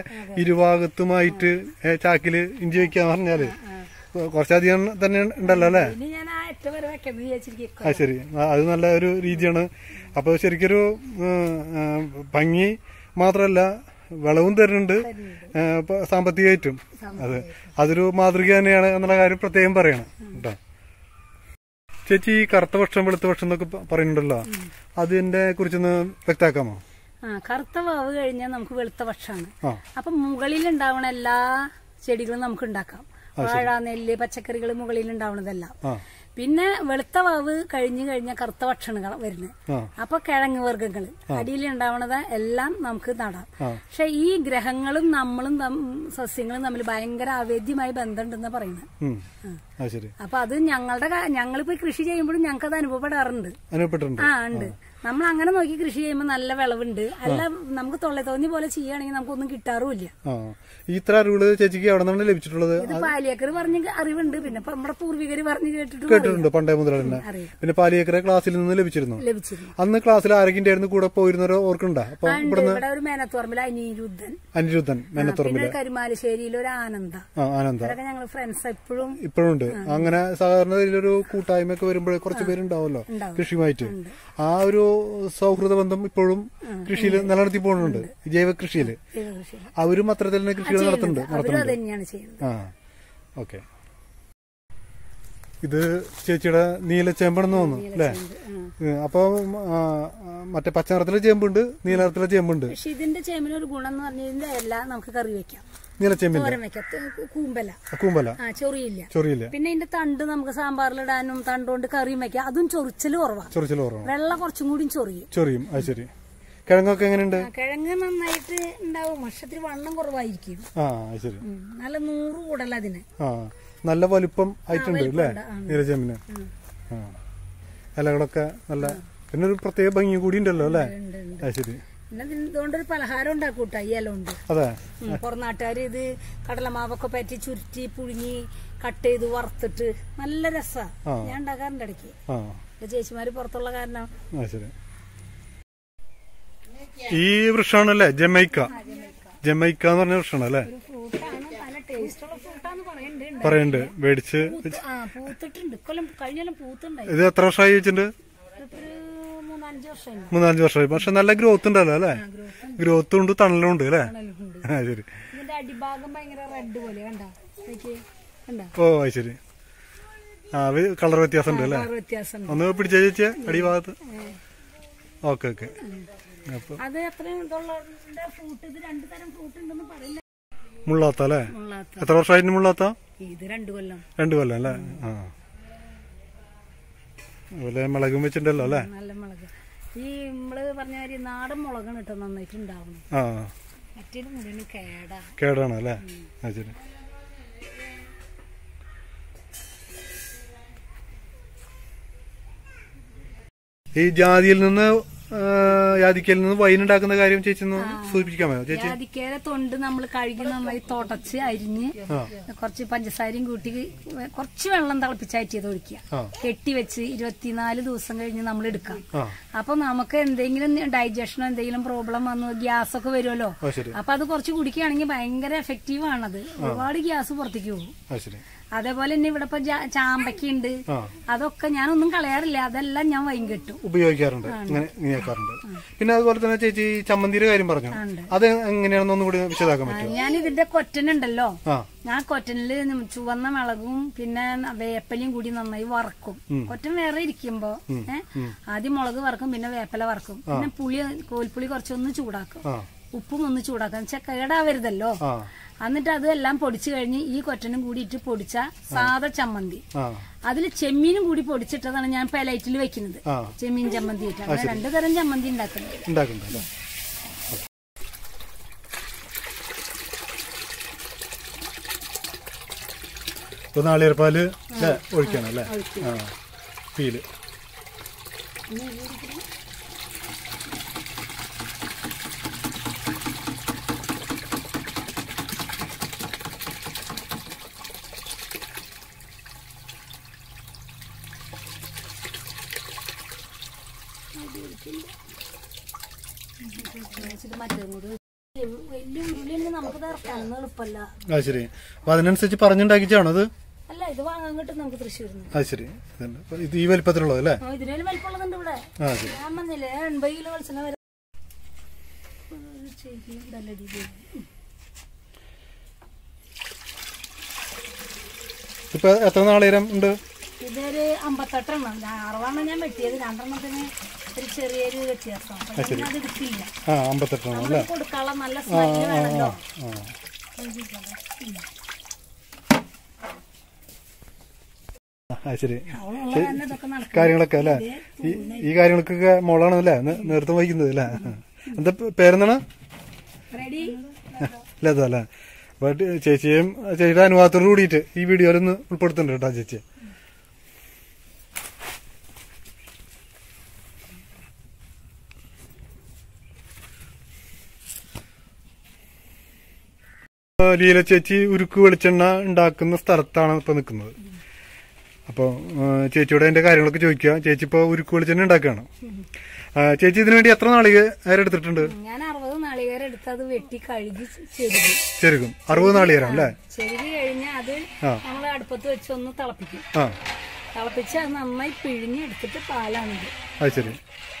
ഇരുഭാഗത്തുമായിട്ട് ഏ, ചാക്കില് ഇഞ്ചി വെക്കാന്ന് പറഞ്ഞാല് കുറച്ചധികം തന്നെ ഉണ്ടല്ലോ അല്ലേ ഇനി ഞാൻ ആ ഒറ്റ വരെ വെക്കാൻ വിചാരിച്ചിരിക്കും ആ ശരി ആ, അത് നല്ല ഒരു രീതിയാണ് അപ്പൊ ശരിക്കൊരു ഉം, ആ, ഭംഗി മാത്രല്ല വിളവും തരുന്നുണ്ട് ആ, ഇപ്പൊ സാമ്പത്തികമായിട്ടും അതെ അതൊരു മാതൃക തന്നെയാണ് എന്നുള്ള കാര്യം പ്രത്യേകം പറയണം കേട്ടോ ചേച്ചി ഈ കറുത്ത പക്ഷം വെളുത്ത പക്ഷം എന്നൊക്കെ പ- പറയുന്നുണ്ടല്ലോ അതിന്റെ കുറിച്ചൊന്ന് വ്യക്താക്കാമോ ആ കറുത്ത വാവ് കഴിഞ്ഞാൽ നമുക്ക് വെളുത്ത പക്ഷമാണ് ആ അപ്പൊ മുകളിൽ ഉണ്ടാവണ എല്ലാ ചെടികളും നമുക്ക് ഉണ്ടാക്കാം വാഴ നെല്ല് പച്ചക്കറികൾ മുകളിൽ ഉണ്ടാവണതെല്ലാം ആ പിന്നെ വെളുത്ത വാവ് കഴിഞ്ഞു കഴിഞ്ഞാൽ കറുത്ത ഭക്ഷണങ്ങൾ വരുന്നത് ആ അപ്പൊ കിഴങ്ങ് വർഗ്ഗങ്ങൾ അടിയിൽ ഉണ്ടാവണത് എല്ലാം നമുക്ക് നടാം ആ. പക്ഷെ ഈ ഗ്രഹങ്ങളും നമ്മളും തം- സസ്യങ്ങളും തമ്മിൽ ഭയങ്കര അവേദ്യമായി ബന്ധമുണ്ടെന്ന് പറയുന്നത് ഉം. ആ ശരി അപ്പൊ അത് ഞങ്ങളുടെ കാ- ഞങ്ങളിപ്പോ കൃഷി ചെയ്യുമ്പോഴും ഞങ്ങൾക്ക് അത് അനുഭവപ്പെടാറുണ്ട് അനുഭവപ്പെട്ടിട്ടുണ്ട് ആ ഉണ്ട് നമ്മൾ അങ്ങനെ നോക്കി കൃഷി ചെയ്യുമ്പോൾ നല്ല വിളവുണ്ട് അല്ല നമുക്ക് തൊള്ളെ തോന്നി പോലെ ചെയ്യുകയാണെങ്കിൽ നമുക്കൊന്നും കിട്ടാറുമില്ല ആ ഈ ഇത്ര അറിവുകള് ചേച്ചിക്ക് എവിടെ നിന്നാണ് ലഭിച്ചിട്ടുള്ളത് ഇത് പാലിയേക്കർ പറഞ്ഞ് അറിവുണ്ട് പിന്നെ ഇപ്പൊ നമ്മുടെ പൂർവികര് പറഞ്ഞ് കേട്ടിട്ട് കേട്ടിട്ടുണ്ട് പണ്ടേ മുതൽ തന്നെ അറിയാം പിന്നെ പാലിയേക്കര ക്ലാസ്സിൽ നിന്ന് ലഭിച്ചിരുന്നു ലഭിച്ചിരുന്നു അന്ന് ക്ലാസ്സിൽ ആരൊക്കെ ആയിരുന്നു കൂടെ പോയിരുന്നവരോ ഓർക്കുണ്ടോ അപ്പൊ ആ, ഉണ്ട്. ഇവിടെ ഒരു മേനത്തോർമ്മിൽ അനിരുദ്ധൻ അനിരുദ്ധൻ മെന്നത്തുറമ്പില് പിന്നെ കരുമാലശ്ശേരിയിൽ ഒരു ആനന്ദ ആ ആനന്ദ അതൊക്കെ ഞങ്ങൾ ഫ്രണ്ട്സ് എപ്പോഴും ഇപ്പോഴും ഉണ്ട് അങ്ങനെ സാധാരണ ഇതിലൊരു കൂട്ടായ്മ ഒക്കെ വരുമ്പോൾ കുറച്ച് പേരുണ്ടാവല്ലോ ഉണ്ടാവും. കൃഷിയുമായിട്ട് ആ ഒരു സൗഹൃദ ബന്ധം ഇപ്പോഴും കൃഷിയിൽ നിലനിർത്തി പോകുന്നുണ്ട് ജൈവ കൃഷിയില് കൃഷി അവരും അത്തരത്തിൽ തന്നെ കൃഷികൾ നടത്തുന്നുണ്ട് അവരും അത് നടത്തുന്നുണ്ട് തന്നെയാണ് ചെയ്യുന്നത് ആ ഓക്കെ ഇത് ചേച്ചിയുടെ നീലച്ചേമ്പാണെന്ന് തോന്നുന്നു അല്ലേ ആ. അപ്പൊ മറ്റേ പച്ച നിറത്തിലെ ചേമ്പുണ്ട് നീല നിറത്തിലെ ചേമ്പുണ്ട് പക്ഷെ ഇതിന്റെ ചേമ്പിന് ഒരു ഗുണം എന്ന് പറഞ്ഞാൽ ഇതിന്റെ എല്ലാം നമുക്ക് കറി വെക്കാം നീലച്ചേമ്പിന്റെ തോരൻ വെക്കാം ത- കൂമ്പല കൂമ്പല ആ ചൊറിയില്ല ചൊറിയില്ല പിന്നെ ഇതിന്റെ തണ്ട് നമുക്ക് സാമ്പാറിലിടാനും തണ്ട് കൊണ്ട് കറിയും വെക്കാം അതും ചൊറിച്ചല് കുറവാണ് ചൊറിച്ചിൽ കുറവാണ് വെള്ളം കുറച്ചും കൂടി ചൊറിയും ചൊറിയും അത് ശരി കിഴങ്ങൊക്കെ എങ്ങനെയുണ്ട് ആ, കിഴങ്ങ് നന്നായിട്ട് ഉണ്ടാവും വർഷത്തിൽ വണ്ണം കുറവായിരിക്കും ആ അത് ശരി ഉം. നല്ല നൂറ് കൂടല്ല അതിന് ആ നല്ല വലുപ്പം ആയിട്ടുണ്ട് അല്ലേ ഉണ്ട്, ആ. നീലച്ചേമ്പിന് ഉം. ആ ഇലകളൊക്കെ നല്ല പിന്നെ ഒരു പ്രത്യേക ഭംഗി കൂടി ഉണ്ടല്ലോ അല്ലേ ഉണ്ട്, ഉണ്ട്. അത് ശരി പിന്നെ ഇതിന് ഇതുകൊണ്ടൊരു പലഹാരം ഉണ്ടാക്കൂട്ട ഈ ഇല ഉണ്ട് അതെ പുറനാട്ടുകാർ ഇത് കടലമാവൊക്കെ പറ്റി ചുരുട്ടി പുഴുങ്ങി കട്ട് ചെയ്ത് വറുത്തിട്ട് നല്ല രസാ ആ. ഞാൻ ഉണ്ടാക്കാറുണ്ട് ഇടയ്ക്ക് ആ എന്റെ ചേച്ചിമാര് പുറത്തുള്ള കാരണം ആ ശരി ഈ വൃക്ഷമാണല്ലേ ജമൈക്ക ജമൈക്ക എന്ന് പറഞ്ഞ വൃക്ഷമാണ് അല്ലേ ഒരു ഫ്രൂട്ടാണ് നല്ല ടേസ്റ്റുള്ള ഫ്രൂട്ടാന്ന് പറയുന്നുണ്ട് പറയുന്നുണ്ട് മേടിച്ച് പൂത്ത്- ആ പൂത്തിട്ടുണ്ട് കൊല്ലം കഴിഞ്ഞാലും പൂത്തുണ്ടായി ഇത് എത്ര വർഷമായി വെച്ചിട്ടുണ്ട് ഇതിപ്പോ ഒരു മൂന്നഞ്ച് വർഷം മൂന്നാലഞ്ച് വർഷമായി പക്ഷെ നല്ല ഗ്രോത്ത് ഉണ്ടല്ലോ അല്ലേ ഗ്രോത്തും ഉണ്ട് തണലും ഉണ്ട് അല്ലേ ഉണ്ട് ആ ശരി ഇതിന്റെ അടിഭാഗം ഭയങ്കര റെഡ് പോലെ കണ്ട കണ്ട ഓ അത് ശരി ആ അത് കളർ വ്യത്യാസം ഉണ്ട് അല്ലേ വ്യത്യാസം ഒന്ന് പിടിച്ച ചേച്ചിയെ അടിഭാഗത്ത് ഓക്കെ ഓക്കെ അപ്പൊ അത് അത്രയും ഇതുള്ള ഫ്രൂട്ട് ഇത് രണ്ടു തരം ഫ്രൂട്ട് ഉണ്ടെന്ന് പറയുന്നത് മുള്ളാത്ത അല്ലേ മുള്ളാത്ത എത്ര വർഷമായിട്ട് മുള്ളാത്ത ഇത് രണ്ടു കൊല്ലം രണ്ടു കൊല്ലം അല്ലേ ആ അതുപോലെ മുളകും വെച്ചിട്ടുണ്ടല്ലോ അല്ലേ നല്ല മുളക് ഈ നമ്മള് പറഞ്ഞ മാതിരി നാടൻ മുളകാണ് കേട്ടോ നന്നായിട്ട് ഉണ്ടാവുന്നത് ആ മറ്റേത് മുഴുവൻ കേടാ കേടാണ് അല്ലേ ആ ശരി ഈ ജാതിയിൽ നിന്ന് ആ, ജാതിക്കയിൽ നിന്ന് വൈൻ ഉണ്ടാക്കുന്ന കാര്യം ചേച്ചി ഒന്ന് സൂചിപ്പിക്കാമോ ചേച്ചി ജാതിക്കേരെ തൊണ്ട് നമ്മൾ കഴുകി നന്നായി തുടച്ച് അരിഞ്ഞ് ആ കുറച്ച് പഞ്ചസാരയും കൂട്ടി കുറച്ച് വെള്ളം തിളപ്പിച്ചയറ്റിയത് ഒഴിക്കുക ആ കെട്ടി വെച്ച് ഇരുപത്തിനാല് ദിവസം കഴിഞ്ഞ് നമ്മൾ എടുക്കാം ആ അപ്പൊ നമുക്ക് എന്തെങ്കിലും ഡൈജഷനോ എന്തെങ്കിലും പ്രോബ്ലം വന്നു ഗ്യാസ് ഒക്കെ വരുമല്ലോ ആ ശരി അപ്പൊ അത് കുറച്ച് കുടിക്കുകയാണെങ്കിൽ ഭയങ്കര എഫക്റ്റീവ് ആണത് ഒരുപാട് ഗ്യാസ് പുറത്തേക്ക് പോകും ആ ശരി അതേപോലെ തന്നെ ഇവിടെ ഇപ്പൊ ജാ- ചാമ്പയ്ക്കുണ്ട് ആ അതൊക്കെ ഞാനൊന്നും കളയാറില്ല അതെല്ലാം ഞാൻ വൈൻ കെട്ടും ഉപയോഗിക്കാറുണ്ട് ഇങ്ങനെ ഇങ്ങനെയാക്കാറുണ്ട് പിന്നെ അതുപോലെ തന്നെ ചേച്ചി ഈ ചമ്മന്തിയുടെ കാര്യം പറഞ്ഞു ഉണ്ട്. അത് എങ്ങനെയാണെന്ന് ഒന്നുകൂടി വിശദാക്കാൻ പറ്റുമോ ഞാൻ ഇതിന്റെ കൊറ്റനുണ്ടല്ലോ ആ ഞാൻ കൊറ്റനില് ചുവന്ന മുളകും പിന്നെ വേപ്പലയും കൂടി നന്നായി വറക്കും കൊറ്റൻ വേറെ ഇരിക്കുമ്പോ ഏഹ് ആദ്യം മുളക് വറക്കും പിന്നെ വേപ്പല വറക്കും പിന്നെ പുളി കോൽപ്പുളി കുറച്ചൊന്ന് ചൂടാക്കും ആ ഉപ്പും ഒന്ന് ചൂടാക്കാം വെച്ചാൽ കേടാവരുതല്ലോ ആ എന്നിട്ട് അതെല്ലാം പൊടിച്ചു കഴിഞ്ഞ് ഈ കൊറ്റനും കൂടി ഇട്ട് പൊടിച്ച സാദ ചമ്മന്തി ആ അതിൽ ചെമ്മീനും കൂടി പൊടിച്ചിട്ടതാണ് ഞാൻ പെലൈറ്റിൽ വെക്കുന്നത് ആ ചെമ്മീൻ ചമ്മന്തി ഇട്ട് അങ്ങനെ രണ്ടു തരം ചമ്മന്തി ഉണ്ടാക്കുന്നത് ഉണ്ടാക്കുന്നുണ്ട് അല്ലേ ഇപ്പൊ നാളികേരപ്പാല് ല്ലേ, ഒഴിക്കണം അല്ലേ ആ പീല് വെച്ചിട്ട് മറ്റേതും കൂടി വലിയ ഉരുളി നമുക്ക് ഇറക്കാനൊന്നും എളുപ്പമല്ല ആ ശരി അപ്പൊ അതിനനുസരിച്ച് പറഞ്ഞുണ്ടാക്കിച്ചാണോ അത് അല്ല ഇത് വാങ്ങാൻ കിട്ടും നമുക്ക് തൃശ്ശൂരിൽ നിന്ന് അത് ശരി ഇതുണ്ട്. അപ്പൊ ഇത് ഈ വലിപ്പത്തിലുള്ളത് അല്ലേ ആ, ഇതിനേലും വലിപ്പമുള്ളതുണ്ട് ഇവിടെ ആ ശരി ഞാൻ പറഞ്ഞില്ലേ എൺപത് കിലോ വെളിച്ചെണ്ണ വരെ ചേച്ചി നല്ല രീതിയിൽ ഇപ്പൊ എത്ര നാളേരം ഉണ്ട് ഇതൊരു അമ്പത്തെട്ടെണ്ണം ഞാൻ അറുപതെണ്ണം ഞാൻ വെട്ടിയത് രണ്ടെണ്ണത്തിന് ഒരു ചെറിയൊരു വ്യത്യാസം അപ്പൊ ഞാൻ അത് എടുക്കില്ല ആ അമ്പത്തെട്ടെണ്ണം അല്ലേ നമുക്ക് കൊടുക്കാനുള്ള നല്ല സ്മെല്ല് വേണമല്ലോ ആ ആ ശരി അവളുള്ള തന്നെ ഇതൊക്കെ നടക്കും കാര്യങ്ങളൊക്കെ അല്ലേ ഈ ഈ കാര്യങ്ങൾക്കൊക്കെ മോളാണ് അല്ലേ നേ- നേതൃത്വം വഹിക്കുന്നത് അല്ലേ എന്താ പേ- പേരെന്താണ് റെഡി ലത അല്ലേ അപ്പൊ ടി- ചേച്ചിയും ചേച്ചിയുടെ അനുവാദത്തോട് കൂടിയിട്ട് ഈ വീഡിയോയിൽ ഒന്ന് ഉൾപ്പെടുത്തുന്നുണ്ട് കേട്ടോ ചേച്ചി ആ, ലീല ചേച്ചി ഉരുക്ക് വെളിച്ചെണ്ണ ഉണ്ടാക്കുന്ന സ്ഥലത്താണ് ഇപ്പൊ നിൽക്കുന്നത് അപ്പോൾ ചേച്ചിയോട് അതിന്റെ കാര്യങ്ങളൊക്കെ ചോദിക്കുക ചേച്ചി ഇപ്പോൾ ഉരുക്ക് വെളിച്ചെണ്ണ ഉണ്ടാക്കുകയാണ് ആ, ചേച്ചി ഇതിനു വേണ്ടി എത്ര നാളികേരം എടുത്തിട്ടുണ്ട് ഞാൻ അറുപത് നാളികേരം എടുത്ത് അത് വെട്ടി കഴുകി ചെരുകി ശരിക്കും അറുപത് നാളികേരം അല്ലേ ചെരുകി കഴിഞ്ഞാൽ അത് ആ. നമ്മൾ അടുപ്പത്ത് വെച്ച് ഒന്ന് തിളപ്പിക്കും ആ തിളപ്പിച്ച് അത് നന്നായി പിഴിഞ്ഞ് എടുത്തിട്ട് പാലാണിത് അത് ശരി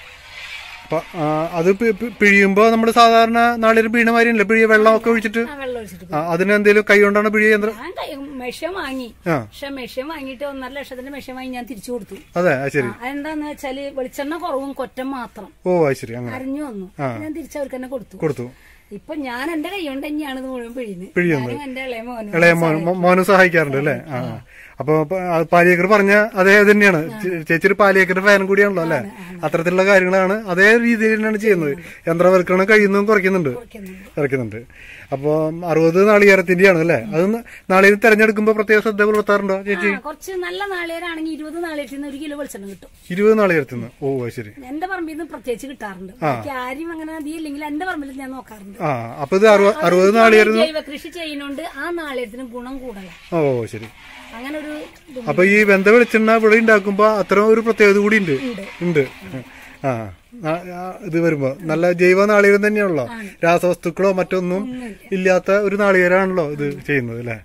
അപ്പൊ ആ, അത് പി- പി- പിഴിയുമ്പോ നമ്മൾ സാധാരണ നാളികേരം പിഴിയണ മാതിരിയല്ലേ പിഴിയ വെള്ളമൊക്കെ ഒഴിച്ചിട്ട് ആ വെള്ളം ഒഴിച്ചിട്ട് ആ, അതിന് എന്തെങ്കിലും കൈ കൊണ്ടാണ് പിഴിയ യന്ത്രം ഞാൻ കൈ- മെഷീൻ വാങ്ങി ആ പക്ഷെ മെഷീൻ വാങ്ങിയിട്ട് ഒന്നര ലക്ഷത്തിന്റെ മെഷീൻ വാങ്ങി ഞാൻ തിരിച്ചു കൊടുത്തു അതെ അത് ശരി ആ, അതെന്താന്ന് വെച്ചാല് വെളിച്ചെണ്ണ കുറവും കൊറ്റം മാത്രം ഓ അത് ശരി അങ്ങനെ അരിഞ്ഞു വന്നു ഞാൻ തിരിച്ചവർക്ക് തന്നെ കൊടുത്തു കൊടുത്തു ഇപ്പൊ ഞാൻ എന്റെ കൈ കൊണ്ട് തന്നെയാണ് ഇത് മുഴുവൻ പിഴിയുന്നത് പിഴിയുന്നത്. ഞാനും എന്റെ ഇളയ മോനും ഇളയ മോൻ മോ- മോനും സഹായിക്കാറുണ്ട് അല്ലേ ആ അപ്പൊ പാലിയേക്കർ പറഞ്ഞ അതേ ഇത് തന്നെയാണ് ചേ- ചേച്ചി ഒരു പാലിയേക്കർ ഫാനും കൂടിയാണല്ലോ അല്ലേ അത്തരത്തിലുള്ള കാര്യങ്ങളാണ് അതേ രീതിയിൽ തന്നെയാണ് ചെയ്യുന്നത് യന്ത്രവൽക്കരണം കഴിയുന്നതും കുറയ്ക്കുന്നുണ്ട് കുറയ്ക്കുന്നുണ്ട്. കുറയ്ക്കുന്നുണ്ട് അപ്പൊ അറുപത് നാളികേരത്തിന്റെയാണ് അല്ലേ അത് നാളികേരം തെരഞ്ഞെടുക്കുമ്പോ പ്രത്യേക ശ്രദ്ധ പുലർത്താറുണ്ടോ ചേച്ചി ആ, കുറച്ച് നല്ല നാളികേരാണെങ്കിൽ ഇരുപത് നാളികേരത്തിൽ നിന്ന് ഒരു കിലോ വെളിച്ചെണ്ണ കിട്ടും ഇരുപത് നാളികേരത്തിന്ന് ഓ അത് ശരി എന്റെ പറമ്പിൽ നിന്ന് പ്രത്യേകിച്ച് കിട്ടാറുണ്ട് എനിക്ക് ആരും അങ്ങനെ അതിയില്ലെങ്കിൽ എന്റെ പറമ്പിൽ ഞാൻ നോക്കാറുണ്ട് ആ അപ്പൊ ഇത് അറുപത് അറുപത് നാളികേരം ജൈവ കൃഷി ചെയ്യുന്നോണ്ട് ആ നാളികേരത്തിന് ഗുണം കൂടുതലാണ് ഓ ശരി അങ്ങനെ ഒരു ഇത് അപ്പൊ ഈ വെന്ത വെളിച്ചെണ്ണ ഇവിടെ ഉണ്ടാക്കുമ്പോ അത്തരം ഒരു പ്രത്യേകത കൂടി ഉണ്ട് ഉണ്ട് ആ ആ, ആ, ഇത് വരുമ്പോ നല്ല ജൈവ നാളികേരം തന്നെയാണല്ലോ രാസവസ്തുക്കളോ മറ്റൊന്നും ഇല്ലാത്ത ഒരു നാളികേരമാണല്ലോ ഇത് ചെയ്യുന്നത് അല്ലേ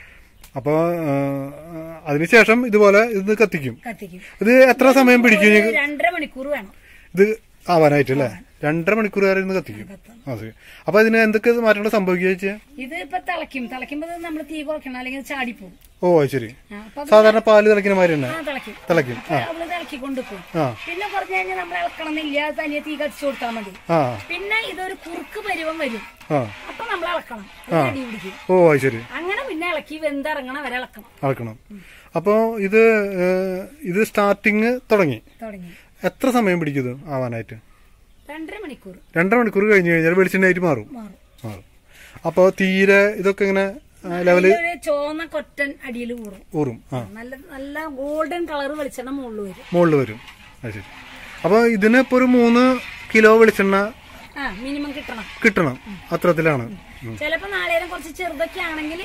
അപ്പൊ ആ, അതിനുശേഷം ഇതുപോലെ ഇത് കത്തിക്കും കത്തിക്കും ഇത് എത്ര സമയം പിടിക്കും ഒരു രണ്ടര മണിക്കൂർ വേണം ഇത് ആവാനായിട്ട് അല്ലേ രണ്ടര മണിക്കൂർ വരെ ഇരുന്ന് കത്തിക്കും അതെ അപ്പൊ ഇതിന് എന്തൊക്കെ മാറ്റങ്ങൾ സംഭവിക്കുക ചേച്ചി ഇത് ഇപ്പൊ തിളയ്ക്കും തിളയ്ക്കുമ്പോ നമ്മൾ തീ കുറയ്ക്കണം അല്ലെങ്കിൽ ഇത് ചാടിപ്പോവും ഓ അത് ശരി ആ, അപ്പൊ അത് സാധാരണ പാല് തിളക്കുന്ന മാതിരി തന്നെ ആ തിളയ്ക്കും തിളയ്ക്കും ആ അവള് തിളക്കി കൊണ്ടുപോകും ആ പിന്നെ കുറഞ്ഞു കഴിഞ്ഞാൽ നമ്മൾ ഇളക്കണമെന്നില്ല അത് തനിയെ തീ കത്തിച്ചു കൊടുത്താൽ മതി ആ പിന്നെ ഇതൊരു കുറുക്ക് പരുവം വരും ആ അപ്പൊ നമ്മൾ ഇളക്കണം ഇത് അടി പിടിക്കും ഓ അത് ശരി അങ്ങനെ പിന്നെ ഇളക്കി വെന്തിറങ്ങണ വരെ ഇളക്കണം അളക്കണം അപ്പോ ഇത് ഏഹ്, ഇത് സ്റ്റാർട്ടിങ് തുടങ്ങി തുടങ്ങി എത്ര സമയം പിടിക്കും ഇത് ആവാനായിട്ട് രണ്ടര മണിക്കൂർ രണ്ടര മണിക്കൂർ കഴിഞ്ഞ് കഴിഞ്ഞാൽ വെളിച്ചെണ്ണയായിട്ട് മാറും മാറും മാറും അപ്പോ തീരെ ഇതൊക്കെ ഇങ്ങനെ ആ, ലെവല് ഒരു ചോന്ന കൊറ്റൻ അടിയിൽ കൂറും ഊറും ആ നല്ല നല്ല ഗോൾഡൻ കളർ വെളിച്ചെണ്ണ മുകളിൽ വരും മുകളിൽ വരും അത് ശരി അപ്പൊ ഇതിന് ഇപ്പൊ ഒരു മൂന്ന് കിലോ വെളിച്ചെണ്ണ ആ മിനിമം കിട്ടണം കിട്ടണം അത്രത്തിലാണ് ഉം. ചിലപ്പോ നാളേരം കുറച്ച് ചെറുതൊക്കെ ആണെങ്കിൽ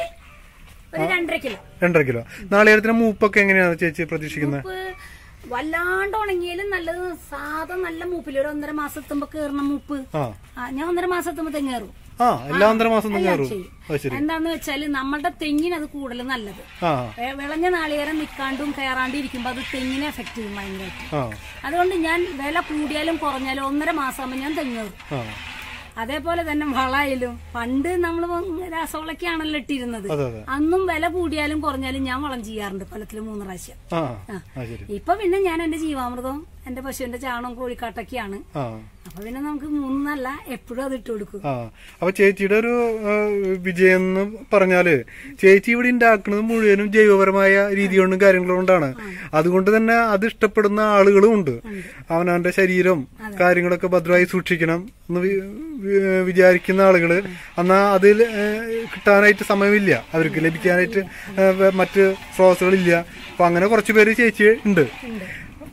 ഒരു രണ്ടര കിലോ രണ്ടര കിലോ നാളികേരത്തിന് മൂപ്പൊക്കെ എങ്ങനെയാണ് ചേച്ചി പ്രതീക്ഷിക്കുന്നത് മൂപ്പ് വല്ലാണ്ട് ഉണങ്ങിയാലും നല്ലത് സാധാ നല്ല മൂപ്പിൽ ഒരു ഒന്നര മാസം എത്തുമ്പോ കേറണം മൂപ്പ് ആ ആ ഞാൻ ഒന്നര മാസം എത്തുമ്പോ തെങ്ങേറും ആ എല്ലാ ഒന്നര മാസം തന്നെ എല്ലാം കയറും ചെയ്യും. അത് ശരി എന്താന്ന് വെച്ചാല് നമ്മളുടെ തെങ്ങിന് അത് കൂടുതൽ നല്ലത് ആ വെ- വിളഞ്ഞ നാളികേരം നിൽക്കാണ്ടും കയറാണ്ടും ഇരിക്കുമ്പോ അത് തെങ്ങിനെ എഫക്ട് ചെയ്യും ഭയങ്കരമായിട്ട് ആ അതുകൊണ്ട് ഞാൻ വില കൂടിയാലും കുറഞ്ഞാലും ഒന്നര മാസം ആകുമ്പോൾ ഞാൻ തെങ്ങേറും ആ അതേപോലെ തന്നെ വളമായാലും പണ്ട് നമ്മൾ രാസവളൊക്കെയാണല്ലോ ഇട്ടിരുന്നത് അതെ അതെ അന്നും വില കൂടിയാലും കുറഞ്ഞാലും ഞാൻ വളം ചെയ്യാറുണ്ട് കൊല്ലത്തിൽ മൂന്ന് പ്രാവശ്യം ആ ആ ശരി ഇപ്പൊ പിന്നെ ഞാൻ എന്റെ ജീവാമൃതവും എന്റെ പശുവിന്റെ ചാണകം കോഴിക്കാട്ടൊക്കെയാണ് ആ അപ്പൊ പിന്നെ നമുക്ക് മൂന്നല്ല എപ്പോഴും അത് ഇട്ട് കൊടുക്കും ആ അപ്പൊ ചേച്ചിയുടെ ഒരു ആ, വിജയം എന്ന് പറഞ്ഞാല് ചേച്ചി ഇവിടെ ഉണ്ടാക്കുന്നത് മുഴുവനും ജൈവപരമായ രീതി കൊണ്ടും കാര്യങ്ങളും കൊണ്ടാണ് അതുകൊണ്ട് തന്നെ അത് ഇഷ്ടപ്പെടുന്ന ആളുകളും ഉണ്ട് അവനവന്റെ ശരീരം കാര്യങ്ങളൊക്കെ ഭദ്രമായി സൂക്ഷിക്കണം എന്ന് വി- വി- വിചാരിക്കുന്ന ആളുകള് എന്നാ അതിൽ ഏ, കിട്ടാനായിട്ട് സമയമില്ല അവർക്ക് ലഭിക്കാനായിട്ട് ഏ, വേ- മറ്റ് സ്രോതസ്സുകളില്ല അപ്പൊ അങ്ങനെ കുറച്ച് പേര് ചേച്ചി ഉണ്ട് ഉണ്ട്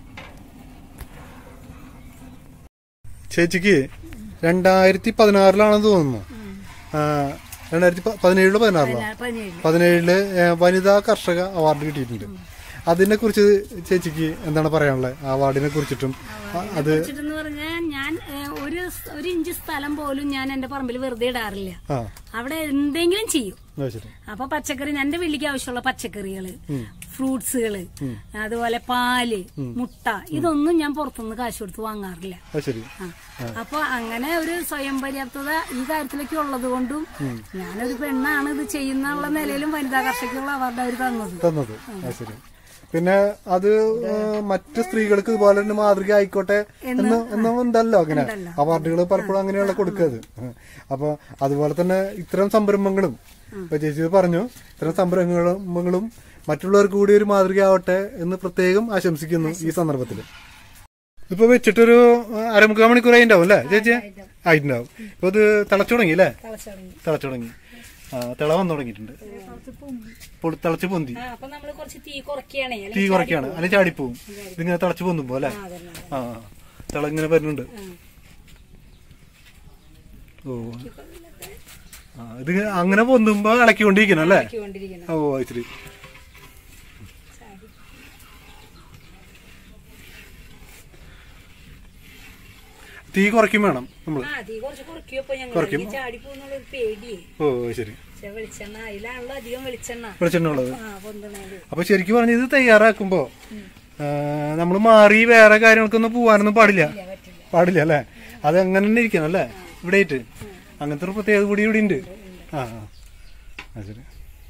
ചേച്ചിക്ക് രണ്ടായിരത്തി പതിനാറിലാണെന്ന് തോന്നുന്നു ആ, രണ്ടായിരത്തി പ- പതിനേഴിലോ പതിനാറിലോ പതിനേഴ് പതിനേഴില് ഏ, വനിതാ കർഷക അവാർഡ് കിട്ടിയിട്ടുണ്ട് അതിനെ കുറിച്ച് ചേച്ചിക്ക് എന്താണ് പറയാനുള്ളത് ആ അവാർഡിനെ കുറിച്ചിട്ടും ആ, അത് വെച്ചിട്ടെന്ന് പറഞ്ഞാൽ ഞാൻ ഏഹ്, ഒരു സ്- ഒരു ഇഞ്ച് സ്ഥലം പോലും ഞാൻ എന്റെ പറമ്പിൽ വെറുതെ ഇടാറില്ല ആ അവിടെ എന്തെങ്കിലും ചെയ്യും അത് ശരി അപ്പൊ പച്ചക്കറി എന്റെ വീട്ടിലേക്ക് ആവശ്യമുള്ള പച്ചക്കറികള് ഫ്രൂട്ട്സുകള് അതുപോലെ പാല് മുട്ട ഇതൊന്നും ഞാൻ പുറത്തുനിന്ന് കാശ് കൊടുത്ത് വാങ്ങാറില്ല അത് ശരി ആ. അപ്പൊ അങ്ങനെ ഒരു സ്വയം പര്യാപ്തത ഈ കാര്യത്തിലേക്ക് ഉള്ളത് കൊണ്ടും ഞാനൊരു പെണ്ണാണ് ഇത് ചെയ്യുന്നുള്ള നിലയിലും വനിതാ കർഷകർക്കുള്ള അവാർഡ് അവർ തന്നത് തന്നത് അത് ശരി പിന്നെ അത് ഏഹ്, മറ്റ് സ്ത്രീകൾക്ക് ഇതുപോലെ തന്നെ മാതൃക ആയിക്കോട്ടെ എന്ന് എന്നും ഉണ്ടല്ലോ അങ്ങനെ അവാർഡുകൾ പലപ്പോഴും അങ്ങനെയുള്ള കൊടുക്കുന്നത് അപ്പൊ അതുപോലെ തന്നെ ഇത്തരം സംരംഭങ്ങളും ഇപ്പൊ ചേച്ചി ഇത് പറഞ്ഞു ഇത്തരം സംരംഭങ്ങളും മറ്റുള്ളവർക്ക് കൂടി ഒരു മാതൃകയാവട്ടെ എന്ന് പ്രത്യേകം ആശംസിക്കുന്നു ഈ സന്ദർഭത്തിൽ ഇപ്പൊ വെച്ചിട്ടൊരു ഏഹ്, അരമുക്കാൽ മണിക്കൂർ ആയിട്ടുണ്ടാവും അല്ലേ ചേച്ചി ആയിട്ടുണ്ടാവും ഇപ്പൊ ഇത് തിളച്ചു തുടങ്ങി അല്ലേ തിളച്ചു തുടങ്ങി ആ തിള വന്നു തുടങ്ങിയിട്ടുണ്ട് പൊളി- തിളച്ച് പൊന്തി ആ, അപ്പൊ നമ്മള് കുറച്ച് തീ കുറയ്ക്കുകയാണേ തീ കുറയ്ക്കാണ് അല്ലെങ്കിൽ ചാടിപ്പോവും ഇതിങ്ങനെ തിളച്ച് പൊന്തുമ്പോ അല്ലേ ആ ആ. തിള ഇങ്ങനെ വരുന്നുണ്ട് ഓ ആ ഇത് അങ്ങനെ പൊന്തുമ്പോ ഇളക്കിക്കൊണ്ടിരിക്കണം അല്ലേ കൊണ്ടിരിക്കണം ഓ അത് ശരി തീ കുറയ്ക്കും വേണം നമ്മള് ആ തീ കുറച്ച് കുറയ്ക്കുമ്പോ ഞങ്ങൾ ചാടി പോകുന്നുള്ള ഒരു പേടിയേ ഓ അത് ശരി പക്ഷെ വെളിച്ചെണ്ണ അതിലാണല്ലോ അധികം വെളിച്ചെണ്ണ വെളിച്ചെണ്ണ ഉള്ളത് ആ പൊന്തണേല് അപ്പൊ ശരിക്കും പറഞ്ഞ ഇത് തയ്യാറാക്കുമ്പോ നമ്മൾ മാറി വേറെ കാര്യങ്ങൾക്കൊന്നും പോവാനൊന്നും പാടില്ല പറ്റില്ല പാടില്ല അല്ലേ അത് അങ്ങനെ തന്നെ ഇരിക്കണം അല്ലേ ഇവിടെ ആയിട്ട് അങ്ങനത്തെ ഒരു പ്രത്യേകത കൂടി ഇവിടെ ഉണ്ട് ആ ആ. ആ ശരി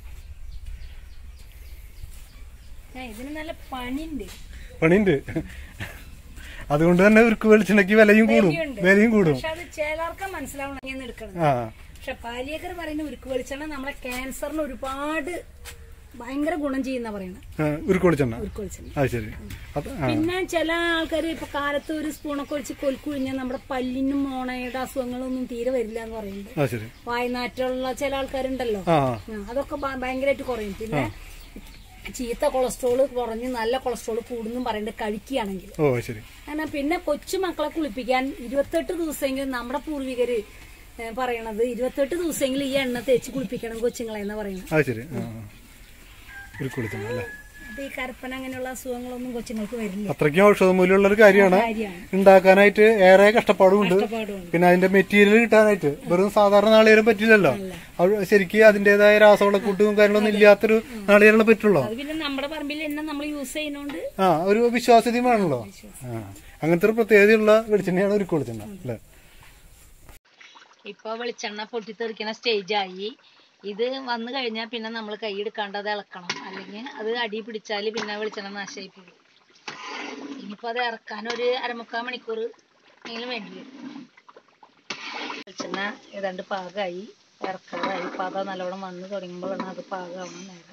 ആ, ഇതിന് നല്ല പണിയുണ്ട് പണിയുണ്ട് അതുകൊണ്ട് തന്നെ ഉരുക്ക് വെളിച്ചെണ്ണയ്ക്ക് വിലയും കൂടും വിലയുണ്ട്. വിലയും കൂടും പക്ഷെ അത് ചിലർക്ക് മനസ്സിലാവണം ഇങ്ങനെ എടുക്കണം ആ പക്ഷെ പാലിയേക്കർ പറയുന്ന ഉരുക്ക് വെളിച്ചെണ്ണ നമ്മളെ ക്യാൻസറിന് ഒരുപാട് ഭയങ്കര ഗുണം ചെയ്യുന്ന പറയണത് ആ, ഉരുക്ക് വെളിച്ചെണ്ണ ഉരുക്ക് വെളിച്ചെണ്ണ അത് ശരി അത് ആ പിന്നെ ചില ആൾക്കാർ ഇപ്പൊ കാലത്ത് ഒരു സ്പൂണൊക്കെ ഒഴിച്ച് കൊൽക്കുഴിഞ്ഞാൽ നമ്മുടെ പല്ലിനും മോണയുടെ അസുഖങ്ങളൊന്നും തീരെ വരില്ല എന്ന് പറയുന്നുണ്ട് അത് ശരി വായനാറ്റുള്ള ചില ആൾക്കാരുണ്ടല്ലോ ആ ആ, അതൊക്കെ ഭ- ഭയങ്കരമായിട്ട് കുറയും പിന്നെ ചീത്ത കൊളസ്ട്രോൾ കുറഞ്ഞ് നല്ല കൊളസ്ട്രോൾ കൂടുന്നും പറയുന്നുണ്ട് കഴിക്കുകയാണെങ്കിൽ ഓ അത് ശരി കാരണം പിന്നെ കൊച്ചു മക്കളെ കുളിപ്പിക്കാൻ ഇരുപത്തെട്ട് ദിവസമെങ്കിലും നമ്മുടെ പൂർവികര് ഏ, പറയണത് ഇരുപത്തെട്ട് ദിവസമെങ്കിലും ഈ എണ്ണ തേച്ച് കുളിപ്പിക്കണം കൊച്ചുങ്ങളെ എന്ന് പറയുന്നത് അത് ശരി ആ ആ. ഉരുക്ക് വെളിച്ചെണ്ണ അല്ലേ അപ്പൊ ഈ കരപ്പന അങ്ങനെയുള്ള അസുഖങ്ങളൊന്നും കൊച്ചുങ്ങൾക്ക് വരില്ല അത്രയ്ക്കും ഔഷധ മൂല്യമുള്ള ഒരു കാര്യമാണ് കാര്യമാണ് ഉണ്ടാക്കാനായിട്ട് ഏറെ കഷ്ടപ്പാടുമുണ്ട് കഷ്ടപ്പാടുമുണ്ട് പിന്നെ അതിന്റെ മെറ്റീരിയൽ കിട്ടാനായിട്ട് വെറും സാധാരണ നാളികേരം പറ്റില്ലല്ലോ അത് ശരിക്കും അതിന്റേതായ രാസവളക്കൂട്ടും കാര്യങ്ങളൊന്നും ഇല്ലാത്തൊരു നാളികേരങ്ങളെ പറ്റുള്ളൂ അത് പിന്നെ നമ്മുടെ പറമ്പിൽ തന്നെ നമ്മൾ യൂസ് ചെയ്യുന്നോണ്ട് ആ ഒരു വിശ്വാസ്യതയും വേണല്ലോ ആ അങ്ങനത്തെ ഒരു പ്രത്യേകതയുള്ള വെളിച്ചെണ്ണയാണ് ഒരു വെളിച്ചെണ്ണ അല്ലേ ഇപ്പൊ വെളിച്ചെണ്ണ പൊട്ടിത്തെറിക്കണ സ്റ്റേജായി ഇത് വന്നു കഴിഞ്ഞാൽ പിന്നെ നമ്മൾ കൈയെടുക്കാണ്ട് അത് ഇളക്കണം അല്ലെങ്കിൽ അത് അടി പിടിച്ചാൽ പിന്നെ വെളിച്ചെണ്ണ നാശമായി പോകും ഇനിയിപ്പോൾ അത് ഇറക്കാൻ ഒരു അരമുക്കാൽ മണിക്കൂർ എങ്കിലും വേണ്ടി വരും വെളിച്ചെണ്ണ ഏതാണ്ട് പാകമായി ഇറക്കാറായി പാകം നല്ലോണം വന്ന് തുടങ്ങുമ്പോഴാണ് അത് പാകമാവണം നേരം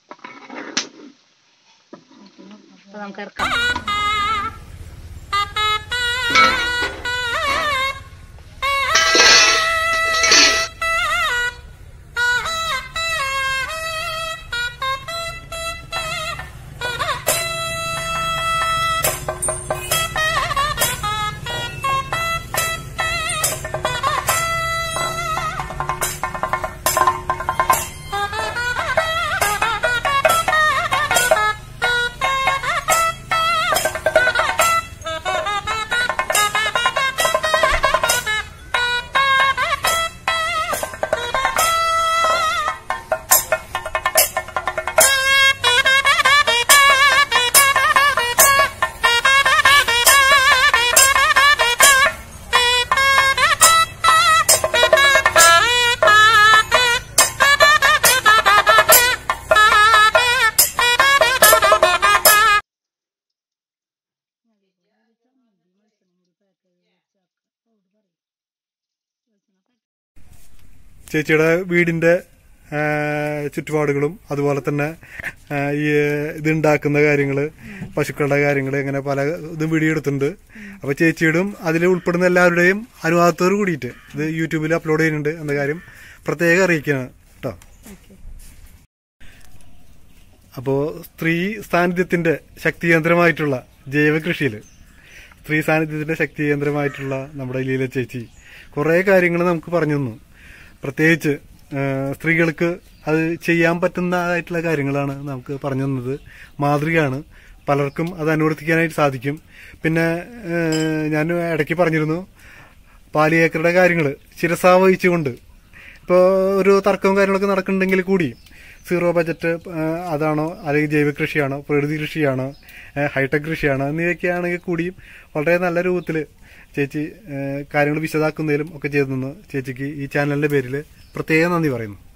അപ്പൊ നമുക്ക് ഇറക്കാം ചേച്ചിയുടെ വീടിന്റെ ആ, ചുറ്റുപാടുകളും അതുപോലെ തന്നെ ആ, ഈ ഇത് ഉണ്ടാക്കുന്ന കാര്യങ്ങള് പശുക്കളുടെ കാര്യങ്ങള് ഇങ്ങനെ പല ഇതും വീഡിയോ എടുത്തിട്ടുണ്ട് അപ്പൊ ചേച്ചിയുടെയും അതിൽ ഉൾപ്പെടുന്ന എല്ലാവരുടെയും അനുവാദത്തോട് കൂടിയിട്ട് ഇത് യൂട്യൂബിൽ അപ്ലോഡ് ചെയ്യുന്നുണ്ട് എന്ന കാര്യം പ്രത്യേകം അറിയിക്കണം കേട്ടോ അപ്പോ സ്ത്രീ സാന്നിധ്യത്തിന്റെ ശക്തി കേന്ദ്രമായിട്ടുള്ള ജൈവ കൃഷിയിൽ സ്ത്രീ സാന്നിധ്യത്തിന്റെ ശക്തി കേന്ദ്രമായിട്ടുള്ള നമ്മുടെ ലീല ചേച്ചി കുറേ കാര്യങ്ങൾ നമുക്ക് പറഞ്ഞു തന്നു പ്രത്യേകിച്ച് ഏഹ് സ്ത്രീകൾക്ക് അത് ചെയ്യാൻ പറ്റുന്നതായിട്ടുള്ള കാര്യങ്ങളാണ് നമുക്ക് പറഞ്ഞു തന്നത് മാതൃകയാണ് പലർക്കും അത് അനുവർത്തിക്കാനായിട്ട് സാധിക്കും പിന്നെ ഏഹ് ഞാൻ ഇടയ്ക്ക് പറഞ്ഞിരുന്നു പാലിയേക്കറുടെ കാര്യങ്ങൾ ശിരസാ വഹിച്ചുകൊണ്ട് ഇപ്പോൾ ഒരു തർക്കവും കാര്യങ്ങളൊക്കെ നടക്കുന്നുണ്ടെങ്കിൽ കൂടി സീറോ ബജറ്റ് അതാണോ അല്ലെങ്കിൽ ജൈവ കൃഷിയാണോ പ്രകൃതി കൃഷിയാണോ ഏഹ് ഹൈടെക് കൃഷിയാണോ എന്നിവയൊക്കെ ആണെങ്കിൽ കൂടിയും വളരെ നല്ല രൂപത്തിൽ ചേച്ചി കാര്യങ്ങൾ വിശദാക്കുന്നതിലും ഒക്കെ ചെയ്തു നിന്ന് ചേച്ചിക്ക് ഈ ചാനലിന്റെ പേരിൽ പ്രത്യേകം നന്ദി പറയുന്നു